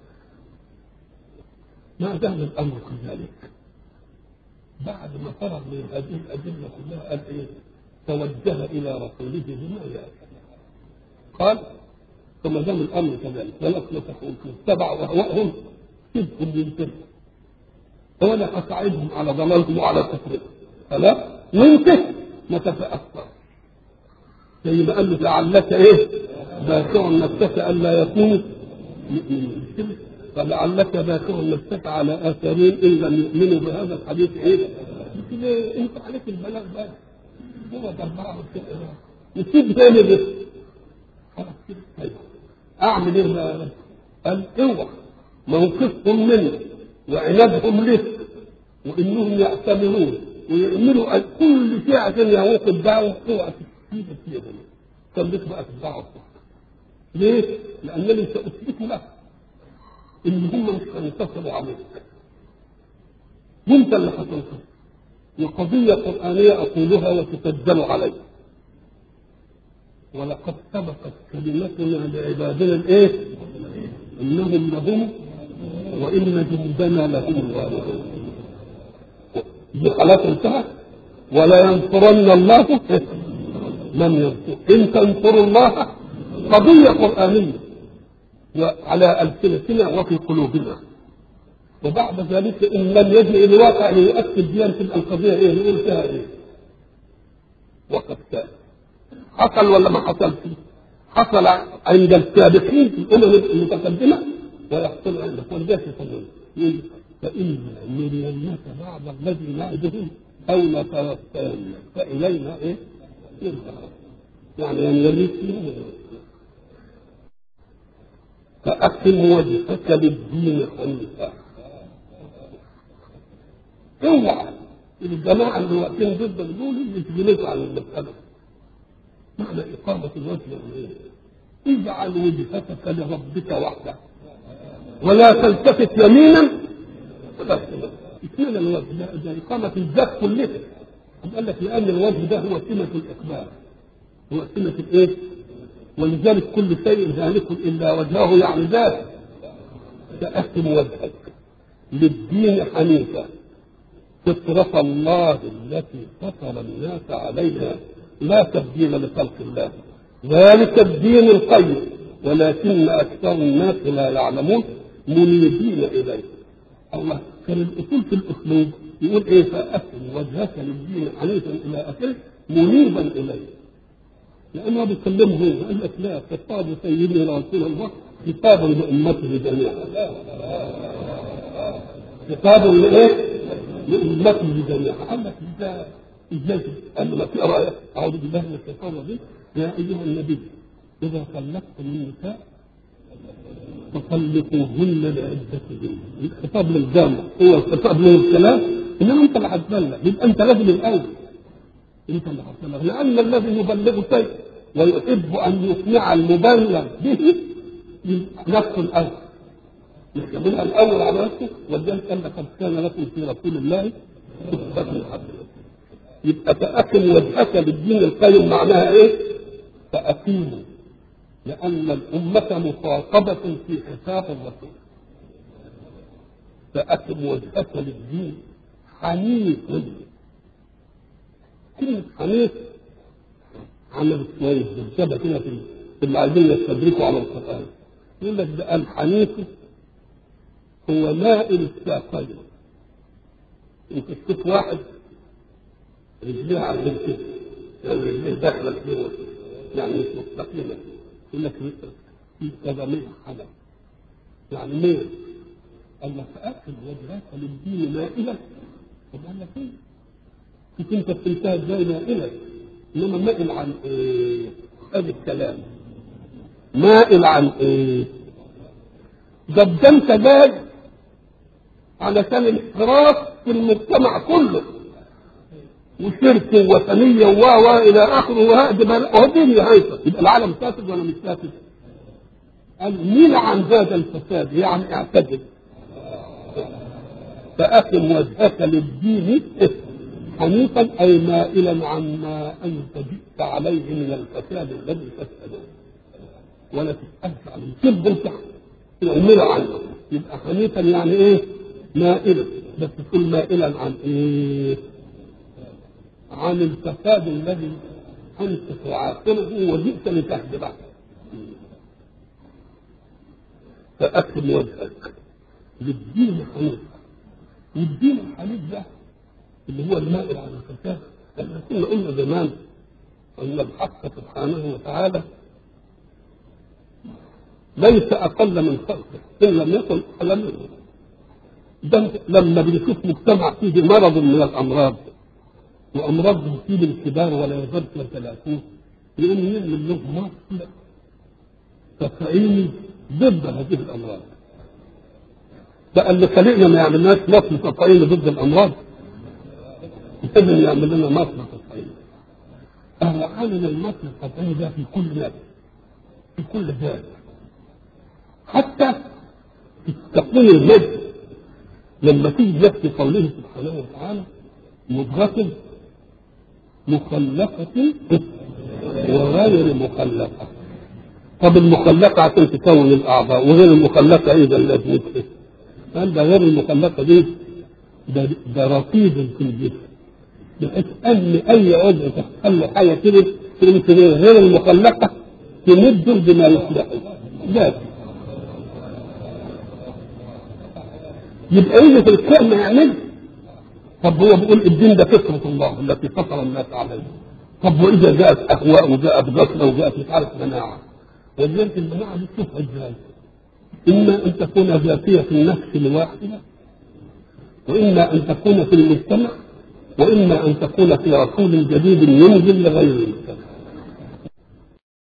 ما دام الامر كذلك بعد ما فرغ من هذه الادله كلها قال ايه؟ توجه الى رسوله بما ياتي قال فما دام الامر كذلك فلسنا تكون اتبعوا اهواءهم سيبهم ينتهوا ولا اساعدهم على ضلالهم وعلى كفرهم فلا وانت ما تتاثر زي ما قال له لعلك ايه باكع نفسك الا يكونوا مؤمنين فلعلك باكع نفسك على اثارهم ان لم يؤمنوا بهذا الحديث ايه كده انت عليك البلاغ بقى هو جماعه نسيب تاني بس خلاص كده طيب. اعمل ايه بقى؟ قال اوعى موقفهم منك وعنادهم لك وانهم يعتبرون ويعملوا كل شيء عشان يعوق الدعوه اوعى تسيب فيهم خليك بقى في الدعوه ليه؟ لانني ساثبت لك ان هم مش هينتصروا عليك وانت اللي هتنتصر وقضية قرآنية أقولها وتسجل علي ولقد سبقت كلمتنا لعبادنا الايه؟ انهم لهم وان جندنا لهم الغالبون دي خلاص انتهت ولا ينصرن الله من ينصر ان تنصروا الله قضيه قرانيه وعلى السنتنا وفي قلوبنا وبعد ذلك ان لم يجئ الواقع ليؤكد دي تبقى القضيه ايه؟ نقول فيها ايه؟ وقد كان حصل ولا ما حصلش؟ حصل عند السابقين في الامم المتقدمه ويحصل عند ولذلك يقول فإن نرينك بعض الذي نعدهم أو نتوفين فإلينا إيه؟ يرجعون يعني ينوريك فأقم وجهك للدين حنيفا اوعى الجماعة اللي واقفين ضد دول يشغلوا عن المسألة معنى إقامة الوجه يعني إيه؟ اجعل وجهتك لربك وحده ولا تلتفت يمينا ولا شمالا اشمعنى الوجه ده, ده إقامة الذات كلها قال لك لأن الوجه ده هو سمة الإقبال هو سمة الإيه؟ ولذلك كل شيء ذلك إلا وجهه يعني ذات فأقم وجهك للدين حنيفا فطرة الله التي فطر الناس عليها لا تبديل لخلق الله ذلك الدين القيم ولكن أكثر الناس لا يعلمون منيبين إليه الله كان الأصول في الأسلوب يقول إيه فأسلم وجهك للدين حنيفا إلى آخره منيبا إليه لأنه بيكلمه هو قال لك لا خطاب سيدنا رسول الله خطاب لأمته جميعا خطاب لإيه؟ لأمته جميعا قال لك ده ازاي قال له ما في رأيك أعوذ بالله من الشيطان الرجيم يا أيها النبي إذا طلقتم النساء فطلقوهن لعدتهن الخطاب للجامع هو الخطاب للكلام انما انت اللي هتبلغ يبقى انت لازم الاول انت اللي هتبلغ لان الذي يبلغ شيء ويحب ان يقنع المبلغ به نفسه الاول يحملها الاول على نفسه ولذلك قال لقد كان لكم في رسول الله اسوه حسنه يبقى فأقم وجهك للدين القيم معناها ايه؟ فأقيموا لأن الأمة مخاطبة في حساب الرسول فأقم وجهك للدين حنيف كلمة حنيف عملت شوية دبشبة كده في اللي عايزين يستدركوا على القرآن يقول لك ده الحنيف هو مائل الساقين انت تشوف واحد رجليه على الكتف يعني رجليه داخله كده يعني مش مستقيمه يقول لك في قدميه حلق يعني ميل قال لك فاكل وجهك للدين مائلا طب قال لك ايه؟ كنت انت بتنتهي ازاي مائلا انما مائل عن ايه؟ ادي الكلام مائل عن ايه؟ ده ده انت جاي علشان الانحراف في المجتمع كله وشرك ووثنية و و إلى آخره وهذه نهايته يبقى العالم فاسد ولا مش فاسد؟ قال مين عن هذا الفساد يعني اعتدل فأقم وجهك للدين حنيفا أي مائلا عما أنت جئت عليه من الفساد الذي تفسده ولا تسألش عنه تبقى انت تعمل عنه يبقى حنيفا يعني ايه؟ مائلا بس تقول مائلا عن ايه؟ عن الفساد الذي انت تعاقبه وجئت لتهدمه فأكرم وجهك للدين حنيف والدين الحنيف ده اللي هو المائل على الفساد لما كنا قلنا زمان ان الحق سبحانه وتعالى ليس اقل من خلقه ان لم يكن اقل منه ده لما بنشوف مجتمع فيه مرض من الامراض وامراض تصيب الكبار ولا يزال ثلاثون يقوم يعمل له مصل تفعيلي ضد هذه الامراض بقى اللي خلقنا ما يعملناش مصل تفعيلي ضد الامراض لازم يعمل لنا مصل تفعيلي أهل عامل المصل التفعيلي ده في كل نفس في كل ذات حتى في تقويم المجد لما تيجي نفس قوله سبحانه وتعالى مضغة مخلقة وغير مخلقة طب المخلقة عشان تكون الأعضاء وغير المخلقة إيه ده لازمتها؟ قال ده غير المخلقة دي ده, ده رصيد في الجسم بحيث أن أي عضو تحصل له حاجة كده يمكن غير المخلقة تمده بما يصلحه بس يبقى إيه في الكون ما يعملش طب هو بيقول الدين ده فطرة الله التي فطر الناس عليها طب وإذا جاءت أهواء وجاءت غفلة وجاءت مش عارف مناعة ولذلك المناعة دي تشوفها إزاي؟ إما أن تكون ذاتية في النفس الواحدة وإما أن تكون في المجتمع وإما أن تكون في رسول جديد ينزل لغير المجتمع